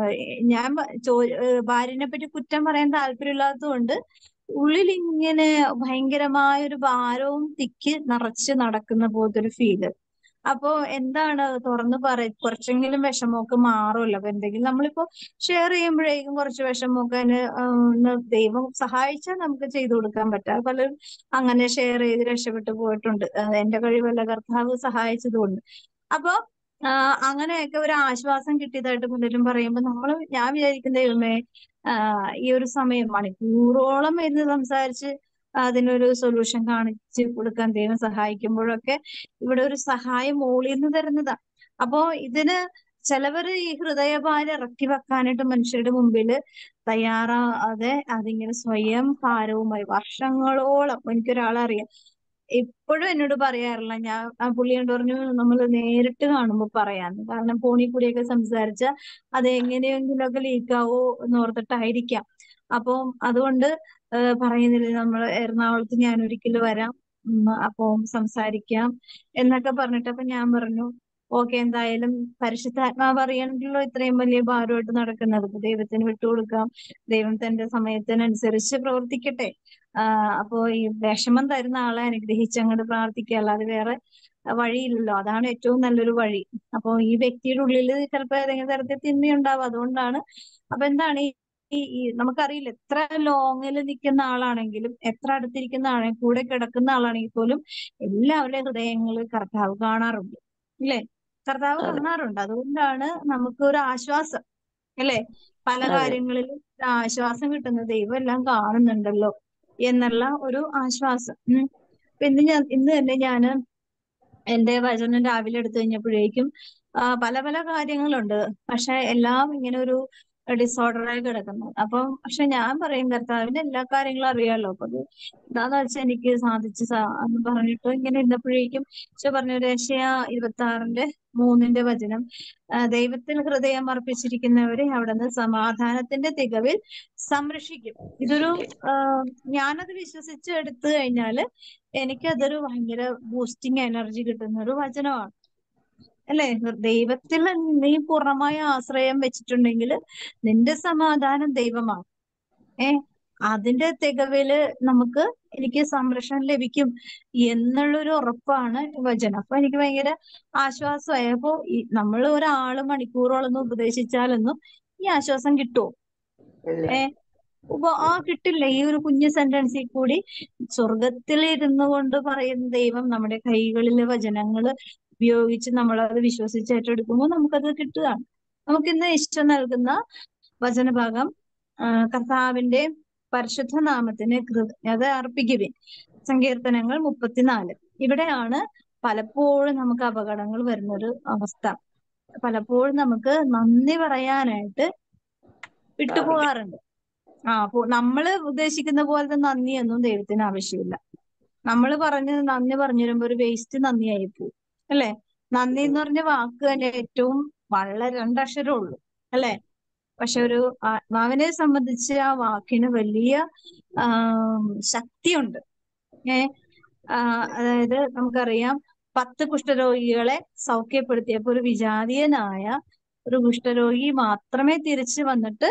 ഞാൻ പ- ചോ ഏഹ് ഭാര്യനെ പറ്റി കുറ്റം പറയാൻ താല്പര്യമില്ലാത്തതുകൊണ്ട് ഉള്ളിൽ ഇങ്ങനെ ഭയങ്കരമായ ഒരു ഭാരവും തിക്കി നിറച്ച് നടക്കുന്ന പോലത്തെ ഒരു ഫീല് അപ്പോ എന്താണ് തുറന്ന് പറ കുറച്ചെങ്കിലും വിഷമമൊക്കെ മാറുമല്ലോ അപ്പൊ എന്തെങ്കിലും നമ്മളിപ്പോ ഷെയർ ചെയ്യുമ്പോഴേക്കും കുറച്ച് വിഷമമൊക്കെ അതിന് ആ, ഒന്ന് ദൈവം സഹായിച്ചാൽ നമുക്ക് ചെയ്തു കൊടുക്കാൻ പറ്റാം പലരും അങ്ങനെ ഷെയർ ചെയ്ത് രക്ഷപ്പെട്ടു പോയിട്ടുണ്ട് അത് എന്റെ കഴിവല്ല കർത്താവ് സഹായിച്ചതുകൊണ്ട് അപ്പൊ ആ, അങ്ങനെയൊക്കെ ഒരു ആശ്വാസം കിട്ടിയതായിട്ട് പലരും പറയുമ്പോൾ നമ്മൾ ഞാൻ വിചാരിക്കുന്ന ദൈവമേ ആ, ഈ ഒരു സമയം മണിക്കൂറോളം ഇരുന്ന് സംസാരിച്ച് അതിനൊരു സൊല്യൂഷൻ കാണിച്ച് കൊടുക്കാൻ ദൈവം സഹായിക്കുമ്പോഴൊക്കെ ഇവിടെ ഒരു സഹായം മോളിൽ നിന്ന് തരുന്നതാ അപ്പോ ഇതിന് ചിലവര് ഈ ഹൃദയഭാരം ഇറക്കി വെക്കാനായിട്ട് മനുഷ്യരുടെ മുമ്പിൽ തയ്യാറാതെ അതിങ്ങനെ സ്വയം ഭാരവുമായി വർഷങ്ങളോളം എനിക്കൊരാളെ അറിയാം ഇപ്പോഴും എന്നോട് പറയാറില്ല ഞാൻ ആ പുള്ളി എന്നോട് പറഞ്ഞു നമ്മൾ നേരിട്ട് കാണുമ്പോൾ പറയാന്ന് കാരണം ഫോണിൽ കൂടിയൊക്കെ സംസാരിച്ച അത് എങ്ങനെയെങ്കിലുമൊക്കെ ലീക്കാവോ എന്ന് ഓർത്തിട്ടായിരിക്കാം അപ്പം അതുകൊണ്ട് ഏഹ് പറയുന്നില്ല നമ്മൾ എറണാകുളത്ത് ഞാൻ ഒരിക്കലും വരാം ഉം, അപ്പം സംസാരിക്കാം എന്നൊക്കെ പറഞ്ഞിട്ട് അപ്പൊ ഞാൻ പറഞ്ഞു ഓക്കെ എന്തായാലും പരിശുദ്ധാത്മാവ് അറിയണമല്ലോ ഇത്രയും വലിയ ഭാരമായിട്ട് നടക്കുന്നത് അപ്പൊ ദൈവത്തിന് വിട്ടുകൊടുക്കാം ദൈവം തന്റെ സമയത്തിനനുസരിച്ച് പ്രവർത്തിക്കട്ടെ ആഹ് അപ്പോ ഈ വിഷമം തരുന്ന ആളെ അനുഗ്രഹിച്ച് അങ്ങോട്ട് പ്രാർത്ഥിക്കുക അല്ലാതെ വേറെ വഴിയില്ലല്ലോ അതാണ് ഏറ്റവും നല്ലൊരു വഴി അപ്പൊ ഈ വ്യക്തിയുടെ ഉള്ളിൽ ചിലപ്പോ ഏതെങ്കിലും തരത്തിൽ തിന്മയുണ്ടാവും അതുകൊണ്ടാണ് അപ്പൊ എന്താണ് ഈ ഈ ഈ നമുക്കറിയില്ല എത്ര ലോങ്ങിൽ നിൽക്കുന്ന ആളാണെങ്കിലും എത്ര അടുത്തിരിക്കുന്ന ആളെ കൂടെ കിടക്കുന്ന ആളാണെങ്കിൽ പോലും എല്ലാവരുടെയും ഹൃദയങ്ങൾ കർത്താവ് കാണാറുണ്ട് ഇല്ലേ കർത്താവ് അതെ കാണാറുണ്ട് അതുകൊണ്ടാണ് നമുക്ക് ഒരു ആശ്വാസം അല്ലേ പല അതെ കാര്യങ്ങളിലും ഒരു ആശ്വാസം കിട്ടുന്ന ദൈവം എല്ലാം കാണുന്നുണ്ടല്ലോ എന്നുള്ള ഒരു ആശ്വാസം ഉം. ഇപ്പൊ ഇന്ന് ഞാൻ ഇന്ന് തന്നെ ഞാന് എന്റെ വചനം രാവിലെ എടുത്തു കഴിഞ്ഞപ്പോഴേക്കും ആ, പല പല കാര്യങ്ങളുണ്ട് പക്ഷെ എല്ലാം ഇങ്ങനെ ഒരു ഡിസോർഡറായി കിടക്കുന്നു അപ്പം പക്ഷെ ഞാൻ പറയും കർത്താവിന് എല്ലാ കാര്യങ്ങളും അറിയാലോ അപ്പൊ അത് എന്താന്ന് വെച്ചാൽ എനിക്ക് സാധിച്ചു സാ എന്ന് പറഞ്ഞിട്ട് ഇങ്ങനെ ഇരുന്നപ്പോഴേക്കും പക്ഷെ പറഞ്ഞു രക്ഷയ ഇരുപത്തി ആറിന്റെ മൂന്നിന്റെ വചനം ആ, ദൈവത്തിൽ ഹൃദയം അർപ്പിച്ചിരിക്കുന്നവരെ അവിടുന്ന് സമാധാനത്തിന്റെ തികവിൽ സംരക്ഷിക്കും ഇതൊരു ആ, ഞാനത് വിശ്വസിച്ച് എടുത്തു കഴിഞ്ഞാല് എനിക്കതൊരു ഭയങ്കര ബൂസ്റ്റിംഗ് എനർജി കിട്ടുന്ന ഒരു വചനമാണ് അല്ലെ ദൈവത്തിൽ നീ പൂർണ്ണമായ ആശ്രയം വെച്ചിട്ടുണ്ടെങ്കിൽ നിന്റെ സമാധാനം ദൈവമാണ് ഏ അതിന്റെ തികവില് നമുക്ക് എനിക്ക് സംരക്ഷണം ലഭിക്കും എന്നുള്ളൊരു ഉറപ്പാണ് വചനം അപ്പൊ എനിക്ക് ഭയങ്കര ആശ്വാസമായി അപ്പൊ ഈ നമ്മൾ ഒരാള് മണിക്കൂറോളൊന്നും ഉപദേശിച്ചാലൊന്നും ഈ ആശ്വാസം കിട്ടുമോ ഇല്ല ഏ ഉപ ആ കിട്ടില്ല ഈ ഒരു കുഞ്ഞു സെന്റൻസിൽ കൂടി സ്വർഗത്തിൽ ഇരുന്നു കൊണ്ട് പറയുന്ന ദൈവം നമ്മുടെ കൈകളിലെ വചനങ്ങള് ഉപയോഗിച്ച് നമ്മളത് വിശ്വസിച്ച് ഏറ്റെടുക്കുമ്പോൾ നമുക്കത് കിട്ടുകയാണ് നമുക്കിന്ന് ഇഷ്ടം നൽകുന്ന വചനഭാഗം ആ, കർത്താവിന്റെ പരിശുദ്ധ നാമത്തിന് കൃതജ്ഞത അർപ്പിക്കുവിൻ സങ്കീർത്തനങ്ങൾ മുപ്പത്തിനാല് ഇവിടെയാണ് പലപ്പോഴും നമുക്ക് അപകടങ്ങൾ വരുന്നൊരു അവസ്ഥ പലപ്പോഴും നമുക്ക് നന്ദി പറയാനായിട്ട് വിട്ടുപോകാറുണ്ട് ആ അപ്പോ നമ്മള് ഉദ്ദേശിക്കുന്ന പോലത്തെ നന്ദിയൊന്നും ദൈവത്തിന് ആവശ്യമില്ല നമ്മൾ പറഞ്ഞ് നന്ദി പറഞ്ഞു വരുമ്പോ ഒരു വേസ്റ്റ് നന്ദിയായി പോകും അല്ലെ നന്ദി എന്ന് പറഞ്ഞ വാക്ക് തന്നെ ഏറ്റവും വളരെ രണ്ടക്ഷരമേ ഉള്ളൂ അല്ലെ പക്ഷെ ഒരു ആത്മാവിനെ സംബന്ധിച്ച് ആ വാക്കിന് വലിയ ആ, ശക്തിയുണ്ട് ഏ ആ, അതായത് നമുക്കറിയാം പത്ത് കുഷ്ഠരോഗികളെ സൗഖ്യപ്പെടുത്തിയപ്പോൾ ഒരു വിജാതീയനായ ഒരു കുഷ്ഠരോഗി മാത്രമേ തിരിച്ചു വന്നിട്ട്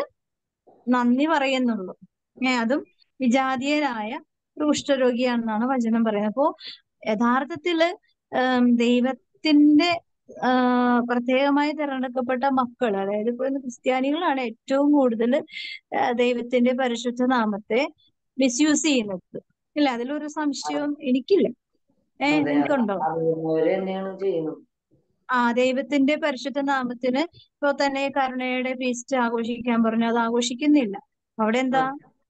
നന്ദി പറയുന്നുള്ളൂ ഏ അതും വിജാതീയനായ ഒരു കുഷ്ഠരോഗിയാണെന്നാണ് വചനം പറയുന്നത് അപ്പോ യഥാർത്ഥത്തില് ആം, ദൈവത്തിന്റെ ആ, പ്രത്യേകമായി തിരഞ്ഞെടുക്കപ്പെട്ട മക്കൾ അതായത് ഇപ്പൊ ഇന്ന് ക്രിസ്ത്യാനികളാണ് ഏറ്റവും കൂടുതൽ ദൈവത്തിന്റെ പരിശുദ്ധ നാമത്തെ മിസ്യൂസ് ചെയ്യുന്നത് ഇല്ല അതിലൊരു സംശയവും എനിക്കില്ല ഏ അതെ നിങ്ങൾക്കുണ്ടോ അറിയുന്നവര് തന്നെയാണ് ചെയ്യുന്നത് ആ ദൈവത്തിന്റെ പരിശുദ്ധ നാമത്തിന് ഇപ്പൊ തന്നെ കരുണയുടെ ഫീസ്റ്റ് ആഘോഷിക്കാൻ പറഞ്ഞു അത് ആഘോഷിക്കുന്നില്ല അവിടെ എന്താ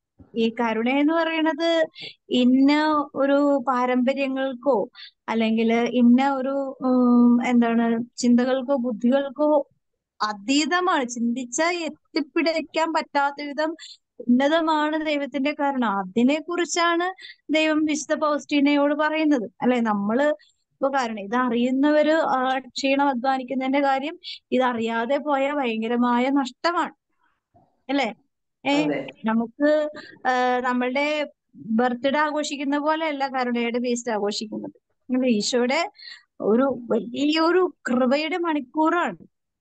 ഈ കരുണ എന്ന് പറയുന്നത് ഇന്ന ഒരു പാരമ്പര്യങ്ങൾക്കോ അല്ലെങ്കിൽ ഇന്ന ഒരു ഉം, എന്താണ് ചിന്തകൾക്കോ ബുദ്ധികൾക്കോ അതീതമാണ് ചിന്തിച്ചാൽ എത്തിപ്പിടിക്കാൻ പറ്റാത്ത വിധം ഉന്നതമാണ് ദൈവത്തിന്റെ കരുണ അതിനെ കുറിച്ചാണ് ദൈവം വിശുദ്ധ പൗസ്റ്റീനയോട് പറയുന്നത് അല്ലെ നമ്മള് ഇപ്പൊ കാരണം ഇത് അറിയുന്നവര് ആ ക്ഷീണം അധ്വാനിക്കുന്നതിന്റെ കാര്യം ഇതറിയാതെ പോയ ഭയങ്കരമായ നഷ്ടമാണ് അല്ലെ ഏ അതെ നമുക്ക് ആ, നമ്മളുടെ ബർത്ത്ഡേ ആഘോഷിക്കുന്ന പോലെയല്ല കരുണയുടെ ഫീസ്റ്റ് ആഘോഷിക്കുന്നത് ഇത് ഈശോയുടെ ഒരു വലിയൊരു കൃപയുടെ മണിക്കൂറാണ്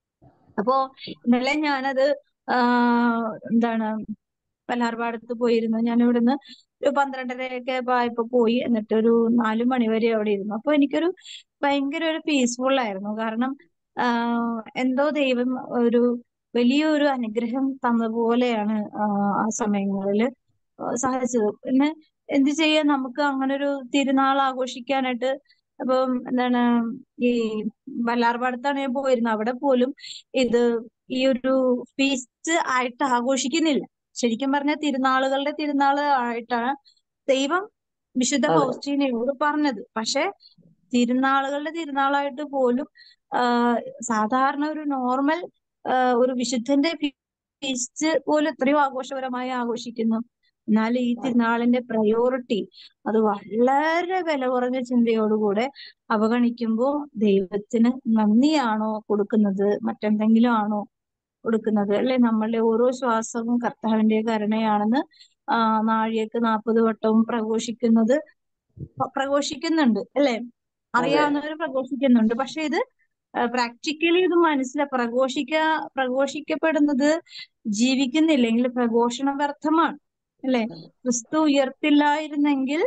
അപ്പോ ഇന്നലെ ഞാനത് ആ എന്താണ് പല്ലാർപാടത്ത് പോയിരുന്നു ഞാൻ ഇവിടുന്ന് ഒരു പന്ത്രണ്ടരയൊക്കെ ആയപ്പോ പോയി എന്നിട്ട് ഒരു നാലു മണി വരെ അവിടെ ഇരുന്നു അപ്പൊ എനിക്കൊരു ഭയങ്കര ഒരു പീസ്ഫുൾ ആയിരുന്നു കാരണം ആ എന്തോ ദൈവം ഒരു വലിയൊരു അനുഗ്രഹം തന്ന പോലെയാണ് ആ ആ സമയങ്ങളില് സാധിച്ചത് പിന്നെ എന്ത് ചെയ്യാൻ നമുക്ക് അങ്ങനെ ഒരു തിരുനാൾ ആഘോഷിക്കാനായിട്ട് അപ്പം എന്താണ് ഈ വല്ലാർപാടത്താണ് ഞാൻ പോയിരുന്നത് അവിടെ പോലും ഇത് ഈ ഒരു ഫീസ്റ്റ് ആയിട്ട് ആഘോഷിക്കുന്നില്ല ശരിക്കും പറഞ്ഞാൽ തിരുനാളുകളുടെ തിരുനാൾ ആയിട്ടാണ് ദൈവം വിശുദ്ധ അതെ. ഫൗസ്റ്റീനയോട് പറഞ്ഞത് പക്ഷെ തിരുനാളുകളുടെ തിരുനാളായിട്ട് പോലും ആ, സാധാരണ ഒരു നോർമൽ ഒരു വിശുദ്ധന്റെ ഫീസ്റ്റ് പോലും എത്രയോ ആഘോഷപരമായി ആഘോഷിക്കുന്നു എന്നാൽ ഈ തിരുനാളിന്റെ പ്രയോറിറ്റി അത് വളരെ വില കുറഞ്ഞ ചിന്തയോടുകൂടെ അവഗണിക്കുമ്പോൾ ദൈവത്തിന് നന്ദിയാണോ കൊടുക്കുന്നത് മറ്റെന്തെങ്കിലും ആണോ കൊടുക്കുന്നത് അല്ലെ നമ്മളുടെ ഓരോ ശ്വാസവും കർത്താവിന്റെ കരുണയാണെന്ന് ആ നാഴികക്ക് നാൽപ്പത് വട്ടവും പ്രഘോഷിക്കുന്നത് പ- പ്രഘോഷിക്കുന്നുണ്ട് അല്ലെ അറിയാവുന്നവർ പ്രഘോഷിക്കുന്നുണ്ട് പക്ഷെ ഇത് പ്രാക്ടിക്കലി ഇത് മനസ്സില പ്രഘോഷിക്ക പ്രഘോഷിക്കപ്പെടുന്നത് ജീവിക്കുന്നില്ലെങ്കിൽ പ്രഘോഷണം വ്യർത്ഥമാണ് അല്ലെ ക്രിസ്തു ഉയർത്തില്ലായിരുന്നെങ്കിൽ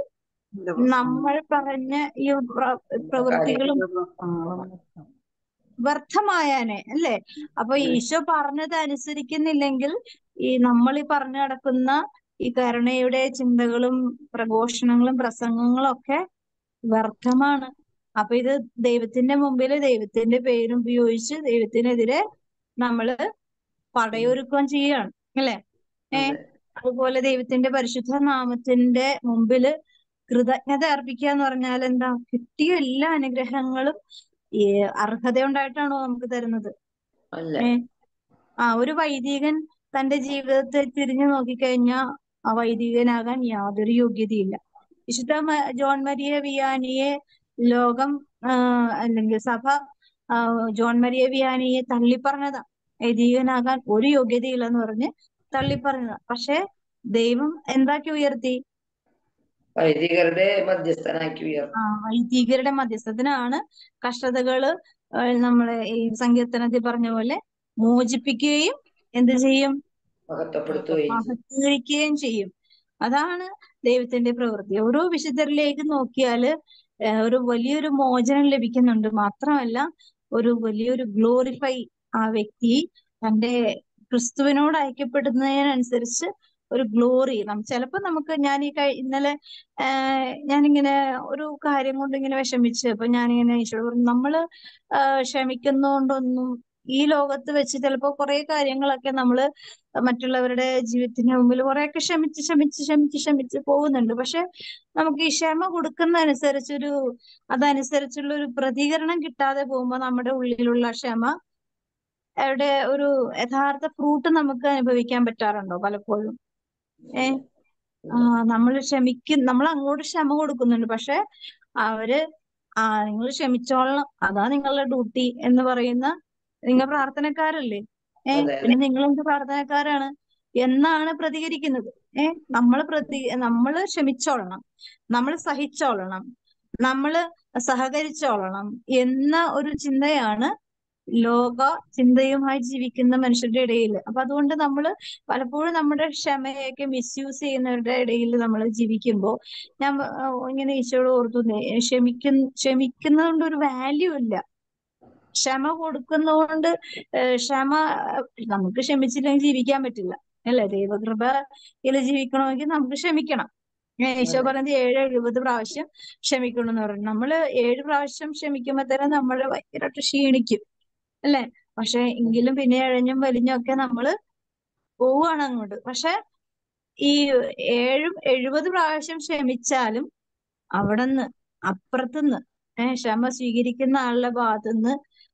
നമ്മൾ പറഞ്ഞ ഈ പ്ര- പ്രവൃത്തികളും വ്യർത്ഥമായാനെ അല്ലെ അപ്പൊ ഈശോ പറഞ്ഞത് അനുസരിക്കുന്നില്ലെങ്കിൽ ഈ നമ്മൾ ഈ പറഞ്ഞു നടക്കുന്ന ഈ കരുണയുടെ ചിന്തകളും പ്രഘോഷണങ്ങളും പ്രസംഗങ്ങളും ഒക്കെ വ്യർത്ഥമാണ് അപ്പൊ ഇത് ദൈവത്തിന്റെ മുമ്പിൽ ദൈവത്തിന്റെ പേരും ഉപയോഗിച്ച് ദൈവത്തിനെതിരെ നമ്മള് പടയൊരുക്കം ചെയ്യാണ് അല്ലെ ഏ അതെ. അതുപോലെ ദൈവത്തിന്റെ പരിശുദ്ധ നാമത്തിന്റെ മുമ്പില് കൃതജ്ഞത അർപ്പിക്കുക എന്ന് പറഞ്ഞാൽ എന്താ കിട്ടിയ എല്ലാ അനുഗ്രഹങ്ങളും ഈ അർഹതയുണ്ടായിട്ടാണോ നമുക്ക് തരുന്നത് അല്ല ഏ ആ ഒരു വൈദികൻ തന്റെ ജീവിതത്തെ തിരിഞ്ഞു നോക്കിക്കഴിഞ്ഞാൽ ആ വൈദികനാകാൻ യാതൊരു യോഗ്യതയില്ല വിശുദ്ധ മ- ജോൺ മരിയ വിയാനിയെ ലോകം ആ, അല്ലെങ്കിൽ സഭ ആ, ജോൺ മരിയ വിയാനിയെ തള്ളിപ്പറഞ്ഞതാ വൈദികനാകാൻ ഒരു യോഗ്യതയില്ലെന്ന് പറഞ്ഞ് തള്ളിപ്പറഞ്ഞതാ പക്ഷെ ദൈവം എന്താക്കി ഉയർത്തി വൈദികരുടെ മധ്യസ്ഥനാക്കി ഉയർന്നു ആ വൈദികരുടെ മധ്യസ്ഥത്തിനാണ് കഷ്ടതകള് ആ, നമ്മളെ ഈ സങ്കീർത്തനത്തിൽ പറഞ്ഞ പോലെ മോചിപ്പിക്കുകയും എന്ത് ചെയ്യും മഹത്വപ്പെടുത്തുകയും ചെയ്തു. മഹത്വീകരിക്കുകയും ചെയ്യും അതാണ് ദൈവത്തിന്റെ പ്രവൃത്തി ഓരോ വിശുദ്ധരിലേക്ക് നോക്കിയാല് ഏഹ് ഒരു വലിയൊരു മോചനം ലഭിക്കുന്നുണ്ട് മാത്രമല്ല ഒരു വലിയൊരു ഗ്ലോറിഫൈ ആ വ്യക്തി തന്റെ ക്രിസ്തുവിനോട് ഐക്യപ്പെടുന്നതിനനുസരിച്ച് ഒരു ഗ്ലോറി ചിലപ്പോ നമുക്ക് ഞാൻ ഈ കഴി ഇന്നലെ ആഹ് ഞാനിങ്ങനെ ഒരു കാര്യം കൊണ്ട് ഇങ്ങനെ വിഷമിച്ച് അപ്പൊ ഞാനിങ്ങനെ ഈശോയോട് പറഞ്ഞു നമ്മള് ആഹ് ക്ഷമിക്കുന്നോണ്ടൊന്നും ഈ ലോകത്ത് വെച്ച് ചിലപ്പോ കുറെ കാര്യങ്ങളൊക്കെ നമ്മള് മറ്റുള്ളവരുടെ ജീവിതത്തിന് മുമ്പിൽ കുറെയൊക്കെ ക്ഷമിച്ച് ക്ഷമിച്ച് ക്ഷമിച്ച് ക്ഷമിച്ച് പോകുന്നുണ്ട് പക്ഷെ നമുക്ക് ഈ ക്ഷമ കൊടുക്കുന്നതനുസരിച്ചൊരു അതനുസരിച്ചുള്ള ഒരു പ്രതികരണം കിട്ടാതെ പോകുമ്പോൾ നമ്മുടെ ഉള്ളിലുള്ള ക്ഷമ അവിടെ ഒരു യഥാർത്ഥ ഫ്രൂട്ട് നമുക്ക് അനുഭവിക്കാൻ പറ്റാറുണ്ടോ പലപ്പോഴും ഏ ആ നമ്മൾ ക്ഷമിക്കും നമ്മൾ അങ്ങോട്ട് ക്ഷമ കൊടുക്കുന്നുണ്ട് പക്ഷെ അവര് ആ നിങ്ങൾ ക്ഷമിച്ചോളണം അതാ നിങ്ങളുടെ ഡ്യൂട്ടി എന്ന് പറയുന്ന നിങ്ങൾ പ്രാർത്ഥനക്കാരല്ലേ ഏ അതെ. പിന്നെ നിങ്ങൾ എന്ത് പ്രാർത്ഥനക്കാരാണ് എന്നാണ് പ്രതികരിക്കുന്നത് ഏ നമ്മൾ പ്രതി നമ്മള് ക്ഷമിച്ചോളണം നമ്മൾ സഹിച്ചോളണം നമ്മള് സഹകരിച്ചോളണം എന്ന ഒരു ചിന്തയാണ് ലോക ചിന്തയുമായി ജീവിക്കുന്ന മനുഷ്യരുടെ ഇടയിൽ അപ്പൊ അതുകൊണ്ട് നമ്മള് പലപ്പോഴും നമ്മുടെ ക്ഷമയൊക്കെ മിസ്യൂസ് ചെയ്യുന്നവരുടെ ഇടയിൽ നമ്മൾ ജീവിക്കുമ്പോൾ ഞാൻ ആ, ഇങ്ങനെ ഈശോയോട് ഓർത്തു ക്ഷമിക്കുന്ന ക്ഷമിക്കുന്നതുകൊണ്ട് ഒരു വാല്യൂ ഇല്ല ക്ഷമ കൊടുക്കുന്നതുകൊണ്ട് ഏഹ് ക്ഷമ ഏഹ് നമുക്ക് ക്ഷമിച്ചില്ലെങ്കിൽ ജീവിക്കാൻ പറ്റില്ല അല്ലെ ദൈവകൃപയിൽ ജീവിക്കണമെങ്കിൽ നമുക്ക് ക്ഷമിക്കണം ഏഹ് ഈശോ അതെ. പറയുന്നത് ഏഴ് എഴുപത് പ്രാവശ്യം ക്ഷമിക്കണം എന്ന് പറഞ്ഞു നമ്മള് ഏഴ് പ്രാവശ്യം ക്ഷമിക്കുമ്പോഴത്തേനും നമ്മള് ഭയങ്കരമായിട്ട് ക്ഷീണിക്കും അല്ലെ പക്ഷെ എങ്കിലും പിന്നെ എഴഞ്ഞും വലിഞ്ഞും ഒക്കെ നമ്മള് പോവുകയാണ് അങ്ങോട്ട് പക്ഷെ ഈ ഏഴും എഴുപത് പ്രാവശ്യം ക്ഷമിച്ചാലും അവിടുന്ന് അപ്പുറത്തുനിന്ന് ഏഹ് ക്ഷമ സ്വീകരിക്കുന്ന ആളുടെ ഭാഗത്തുനിന്ന്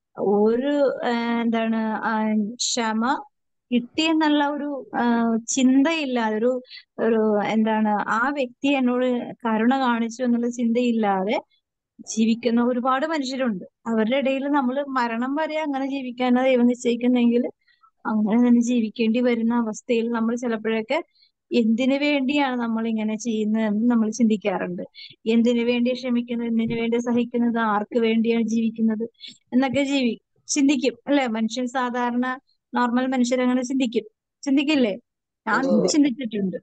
ഒരു ഏഹ് എന്താണ് ആ, ക്ഷമ കിട്ടിയെന്നുള്ള ഒരു ആഹ് ചിന്തയില്ലാതെ ഒരു ഒരു എന്താണ് ആ വ്യക്തി എന്നോട് കരുണ കാണിച്ചു എന്നുള്ള ചിന്തയില്ലാതെ ജീവിക്കുന്ന ഒരുപാട് മനുഷ്യരുണ്ട് അവരുടെ ഇടയിൽ നമ്മൾ മരണം വരെ അങ്ങനെ ജീവിക്കാനാണ് ദൈവം നിശ്ചയിക്കുന്നെങ്കിൽ അങ്ങനെ തന്നെ ജീവിക്കേണ്ടി വരുന്ന അവസ്ഥയിൽ നമ്മൾ ചിലപ്പോഴൊക്കെ എന്തിനു വേണ്ടിയാണ് നമ്മൾ ഇങ്ങനെ ചെയ്യുന്നതെന്ന് നമ്മൾ ചിന്തിക്കാറുണ്ട് എന്തിനു വേണ്ടി ക്ഷമിക്കുന്നത് എന്തിനു വേണ്ടി സഹിക്കുന്നത് ആർക്ക് വേണ്ടിയാണ് ജീവിക്കുന്നത് എന്നൊക്കെ ജീവി ചിന്തിക്കും അല്ലെ മനുഷ്യൻ സാധാരണ നോർമൽ മനുഷ്യരങ്ങനെ ചിന്തിക്കും ചിന്തിക്കില്ലേ ഞാൻ അതെ. ചിന്തിച്ചിട്ടുണ്ട്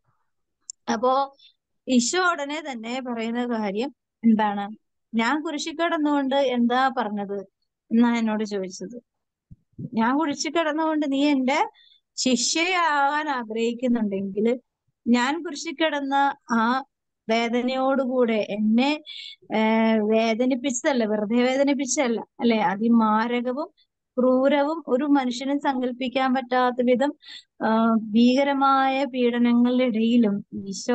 അപ്പോ ഈശോ ഉടനെ തന്നെ പറയുന്ന കാര്യം എന്താണ് ഞാൻ കുരിശിൽ കിടന്നുകൊണ്ട് എന്താ പറഞ്ഞത് എന്നാ എന്നോട് ചോദിച്ചത് ഞാൻ കുരിശിൽ കിടന്നുകൊണ്ട് നീ എന്റെ ശിഷ്യയാകാൻ ആഗ്രഹിക്കുന്നുണ്ടെങ്കിൽ ഞാൻ കുരിശിൽ കിടന്ന ആ വേദനയോടുകൂടെ എന്നെ ഏഹ് വേദനിപ്പിച്ചതല്ല വെറുതെ വേദനിപ്പിച്ചതല്ല അല്ലെ അതിമാരകവും ക്രൂരവും ഒരു മനുഷ്യനും സങ്കല്പിക്കാൻ പറ്റാത്ത വിധം ആ, ഭീകരമായ പീഡനങ്ങളുടെ ഇടയിലും ഈശോ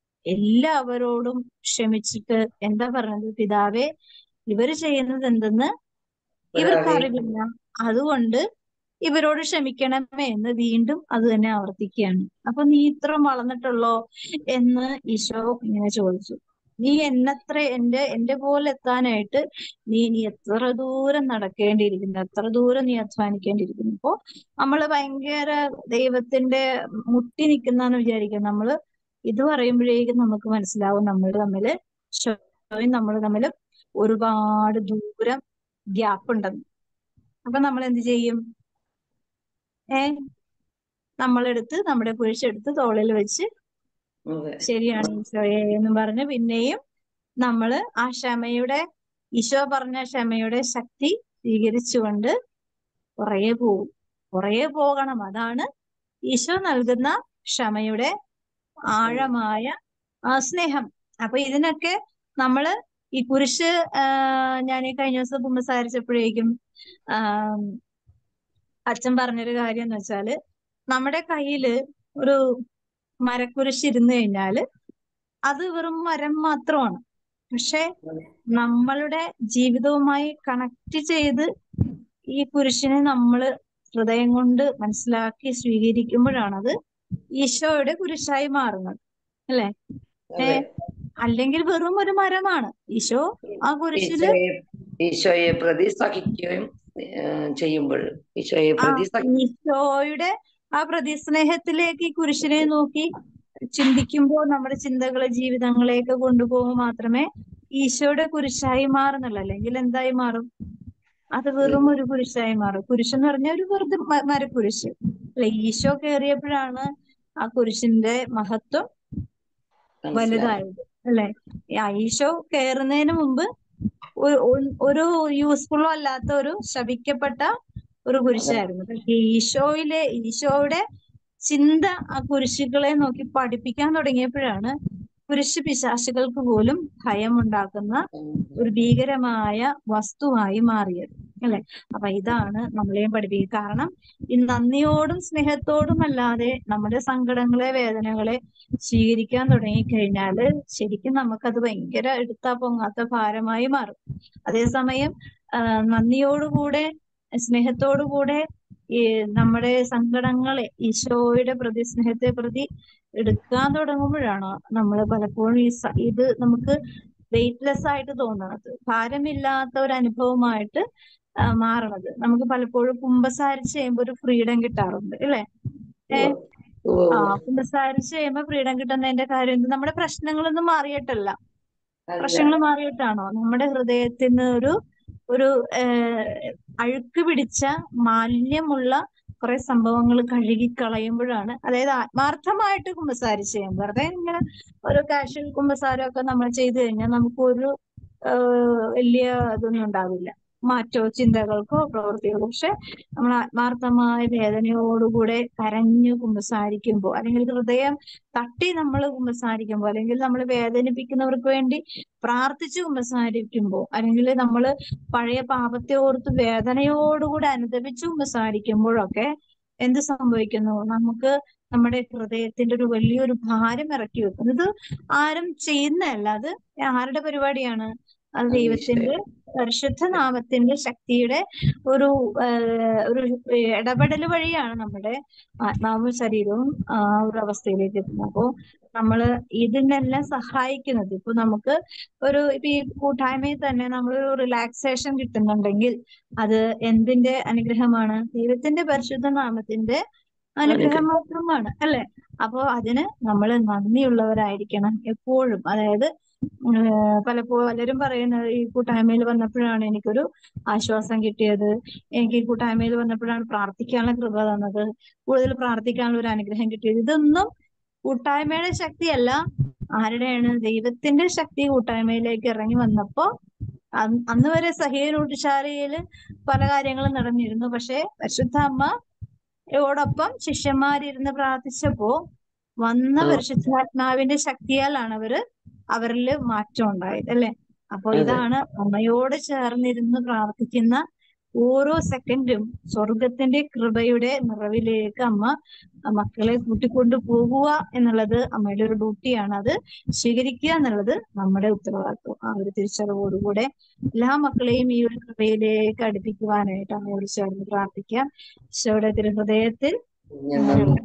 എല്ലാവരോടും ക്ഷമിച്ചിട്ട് എന്താ പറഞ്ഞത് പിതാവേ ഇവര് ചെയ്യുന്നത് എന്തെന്ന് ഇവർക്ക് അറിവില്ല അതുകൊണ്ട് ഇവരോട് ക്ഷമിക്കണമേ എന്ന് വീണ്ടും അത് തന്നെ ആവർത്തിക്കുകയാണ് അപ്പൊ നീ ഇത്ര വളർന്നിട്ടുള്ളോ എന്ന് ഈശോ ഇങ്ങനെ ചോദിച്ചു നീ എന്നത്ര എന്റെ എന്റെ പോലെ എത്താനായിട്ട് നീ നീ എത്ര ദൂരം നടക്കേണ്ടിയിരിക്കുന്നു എത്ര ദൂരം നീ അധ്വാനിക്കേണ്ടിയിരിക്കുന്നു അപ്പോ നമ്മള് ഭയങ്കര ദൈവത്തിന്റെ മുട്ടി നിൽക്കുന്നാന്ന് വിചാരിക്കാം നമ്മള് ഇത് പറയുമ്പോഴേക്കും നമുക്ക് മനസ്സിലാവും നമ്മൾ തമ്മില് ഈശോയും നമ്മൾ തമ്മിൽ ഒരുപാട് ദൂരം ഗ്യാപ്പ് ഉണ്ടെന്ന് അപ്പൊ നമ്മൾ എന്ത് ചെയ്യും ഏ നമ്മളെടുത്ത് നമ്മുടെ കുരിശെടുത്ത് തോളിൽ വെച്ച് അതെ. ശരിയാണ് ഈശോയെ എന്ന് പറഞ്ഞ് പിന്നെയും നമ്മള് ആ ക്ഷമയുടെ ഈശോ പറഞ്ഞ ക്ഷമയുടെ ശക്തി സ്വീകരിച്ചുകൊണ്ട് പുറകെ പോകും പുറകെ പോകണം അതാണ് ഈശോ നൽകുന്ന ക്ഷമയുടെ ആഴമായ ആ സ്നേഹം അപ്പൊ ഇതിനൊക്കെ നമ്മള് ഈ കുരിശ് ഞാൻ ഈ കഴിഞ്ഞ ദിവസം കുമ്പസാരിച്ചപ്പോഴേക്കും ആ, അച്ഛൻ പറഞ്ഞൊരു കാര്യം എന്ന് വെച്ചാല് നമ്മുടെ കയ്യില് ഒരു മരക്കുരിശ് ഇരുന്ന് കഴിഞ്ഞാല് അത് വെറും മരം മാത്രമാണ് പക്ഷെ നമ്മളുടെ ജീവിതവുമായി കണക്ട് ചെയ്ത് ഈ കുരിശിനെ നമ്മള് ഹൃദയം കൊണ്ട് മനസ്സിലാക്കി സ്വീകരിക്കുമ്പോഴാണ് അത് ഈശോയുടെ കുരിശായി മാറുന്നത് അല്ലെ ഏ അതെ. അല്ലെങ്കിൽ വെറും ഒരു മരമാണ് ഈശോ ആ കുരിശില് ഈശോയെ ഈശോയെ പ്രതി സഹിക്കുകയും ഏഹ്, ചെയ്യുമ്പോൾ ഈശോയെ ആ പ്രതി സഹി ഈശോയുടെ ആ പ്രതിസ്നേഹത്തിലേക്ക് ഈ കുരിശിനെ നോക്കി ചിന്തിക്കുമ്പോൾ നമ്മുടെ ചിന്തകളെ ജീവിതങ്ങളെയൊക്കെ കൊണ്ടുപോകുമ്പോൾ മാത്രമേ ഈശോയുടെ കുരിശായി മാറുന്നുള്ളൂ അല്ലെങ്കിൽ എന്തായി മാറും അത് വെറും ഒരു കുരിശായി മാറും കുരിശ് എന്ന് പറഞ്ഞാൽ ഒരു വെറുതെ മ- മരക്കുരിശ് അല്ലെ ഈശോ കയറിയപ്പോഴാണ് ആ കുരിശിന്റെ മഹത്വം മനസ്സിലായി വലുതായത് അല്ലെ ആ ഈശോ കയറുന്നതിന് മുമ്പ് ഒരു ഒരു- ഒരു യൂസ്ഫുള്ളോ അല്ലാത്ത ഒരു ശപിക്കപ്പെട്ട ഒരു കുരിശായിരുന്നു പക്ഷെ ഈശോയിലെ ഈശോയുടെ ചിന്ത ആ കുരിശുകളെ നോക്കി പഠിപ്പിക്കാൻ തുടങ്ങിയപ്പോഴാണ് കുരിശ് പിശാചുകൾക്ക് പോലും ഭയമുണ്ടാക്കുന്ന ഒരു ഭീകരമായ വസ്തുവായി മാറിയത് അല്ലെ അപ്പൊ ഇതാണ് നമ്മളെയും പഠിപ്പിക്കുക കാരണം ഈ നന്ദിയോടും സ്നേഹത്തോടും അല്ലാതെ നമ്മുടെ സങ്കടങ്ങളെ വേദനകളെ സ്വീകരിക്കാൻ തുടങ്ങിക്കഴിഞ്ഞാല് ശരിക്കും നമുക്കത് ഭയങ്കര എടുത്താ പൊങ്ങാത്ത ഭാരമായി മാറും അതേസമയം ആ, നന്ദിയോടുകൂടെ സ്നേഹത്തോടുകൂടെ ഈ നമ്മുടെ സങ്കടങ്ങളെ ഈശോയുടെ പ്രതി സ്നേഹത്തെ പ്രതി എടുക്കാൻ തുടങ്ങുമ്പോഴാണ് നമ്മൾ പലപ്പോഴും ഈ സ- ഇത് നമുക്ക് വെയിറ്റ്ലെസ് ആയിട്ട് തോന്നണത് ഭാരമില്ലാത്ത ഒരു അനുഭവമായിട്ട് ആ, മാറണത് നമുക്ക് പലപ്പോഴും കുമ്പസാരിച്ച് ചെയ്യുമ്പോൾ ഒരു ഫ്രീഡം കിട്ടാറുണ്ട് അല്ലേ ഏ ആ കുമ്പസാരിച്ച് ചെയ്യുമ്പോൾ ഫ്രീഡം കിട്ടുന്നതിന്റെ കാര്യം എന്ത്? നമ്മുടെ പ്രശ്നങ്ങളൊന്നും മാറിയിട്ടല്ല പ്രശ്നങ്ങൾ മാറിയിട്ടാണോ നമ്മുടെ ഹൃദയത്തിൽ നിന്ന് ഒരു ഒരു ഏഹ്, അഴുക്ക് പിടിച്ച മാലിന്യമുള്ള കുറെ സംഭവങ്ങൾ കഴുകി കളയുമ്പോഴാണ് അതായത് ആത്മാർത്ഥമായിട്ട് കുമ്പസാരിച്ച് ചെയ്യും വെറുതെ ഇങ്ങനെ ഒരു കാഷ്വൽ കുമ്പസാരമൊക്കെ നമ്മൾ ചെയ്തു കഴിഞ്ഞാൽ നമുക്കൊരു ഏഹ്, വലിയ ഇതൊന്നും ഉണ്ടാവില്ല മാറ്റോ ചിന്തകൾക്കോ പ്രവൃത്തികൾക്കോ പക്ഷെ നമ്മൾ ആത്മാർത്ഥമായ വേദനയോടുകൂടെ കരഞ്ഞു കുമ്പസാരിക്കുമ്പോൾ അല്ലെങ്കിൽ ഹൃദയം തട്ടി നമ്മൾ കുമ്പസാരിക്കുമ്പോൾ അല്ലെങ്കിൽ നമ്മൾ വേദനിപ്പിക്കുന്നവർക്ക് വേണ്ടി പ്രാർത്ഥിച്ചു കുമ്പസാരിക്കുമ്പോൾ അല്ലെങ്കിൽ നമ്മൾ പഴയ പാപത്തെ ഓർത്ത് വേദനയോടുകൂടി അനുദപിച്ചു കുമ്പസാരിക്കുമ്പോഴൊക്കെ എന്ത് സംഭവിക്കുന്നു നമുക്ക് നമ്മുടെ ഹൃദയത്തിന്റെ ഒരു വലിയൊരു ഭാരം ഇറക്കി വെക്കും ഇത് ആരും ചെയ്യുന്നതല്ല അത് ആരുടെ പരിപാടിയാണ് അത് ദൈവത്തിന്റെ പരിശുദ്ധ നാമത്തിന്റെ ശക്തിയുടെ ഒരു ആഹ് ഒരു ഇടപെടൽ വഴിയാണ് നമ്മുടെ ആത്മാവും ശരീരവും ആ ഒരു അവസ്ഥയിലേക്ക് എത്തുന്നത് അപ്പോ നമ്മള് ഇതിനെല്ലാം സഹായിക്കുന്നത് ഇപ്പൊ നമുക്ക് ഒരു ഇപ്പൊ ഈ കൂട്ടായ്മയിൽ തന്നെ നമ്മളൊരു റിലാക്സേഷൻ കിട്ടുന്നുണ്ടെങ്കിൽ അത് എന്തിന്റെ അനുഗ്രഹമാണ് ദൈവത്തിന്റെ പരിശുദ്ധ നാമത്തിന്റെ അനുഗ്രഹം മാത്രമാണ് അല്ലെ അപ്പോ അതിന് നമ്മൾ നന്ദിയുള്ളവരായിരിക്കണം എപ്പോഴും അതായത് ഏഹ് പലപ്പോഴും പലരും പറയുന്നത് ഈ കൂട്ടായ്മയിൽ വന്നപ്പോഴാണ് എനിക്കൊരു ആശ്വാസം കിട്ടിയത് എനിക്ക് ഈ കൂട്ടായ്മയിൽ വന്നപ്പോഴാണ് പ്രാർത്ഥിക്കാനുള്ള കൃപ തന്നത് കൂടുതൽ പ്രാർത്ഥിക്കാനുള്ള ഒരു അനുഗ്രഹം കിട്ടിയത് ഇതൊന്നും കൂട്ടായ്മയുടെ ശക്തിയല്ല ആരുടെയാണ് ദൈവത്തിന്റെ ശക്തി കൂട്ടായ്മയിലേക്ക് ഇറങ്ങി വന്നപ്പോ അന്ന് അന്ന് വരെ സഹീരൂട്ടുശാലയില് പല കാര്യങ്ങളും നടന്നിരുന്നു പക്ഷെ പരിശുദ്ധ അമ്മയോടൊപ്പം ശിഷ്യന്മാരിരുന്ന് പ്രാർത്ഥിച്ചപ്പോ വന്ന ആ. പരിശുദ്ധാത്മാവിന്റെ ശക്തിയാലാണ് അവര് അവരിൽ മാറ്റം ഉണ്ടായത് അല്ലെ അപ്പൊ അതെ. ഇതാണ് അമ്മയോട് ചേർന്നിരുന്ന് പ്രാർത്ഥിക്കുന്ന ഓരോ സെക്കൻഡും സ്വർഗത്തിന്റെ കൃപയുടെ നിറവിലേക്ക് അമ്മ മക്കളെ കൂട്ടിക്കൊണ്ടു പോകുക എന്നുള്ളത് അമ്മയുടെ ഒരു ഡ്യൂട്ടിയാണ് അത് സ്വീകരിക്കുക എന്നുള്ളത് നമ്മുടെ ഉത്തരവാദിത്വം ആ ഒരു തിരിച്ചറിവോടുകൂടെ എല്ലാ മക്കളെയും ഈ ഒരു കൃപയിലേക്ക് അടുപ്പിക്കുവാനായിട്ട് അമ്മയോട് ചേർന്ന് പ്രാർത്ഥിക്കാം ഈശോയുടെ തിരുഹൃദയത്തിൽ ഞങ്ങൾ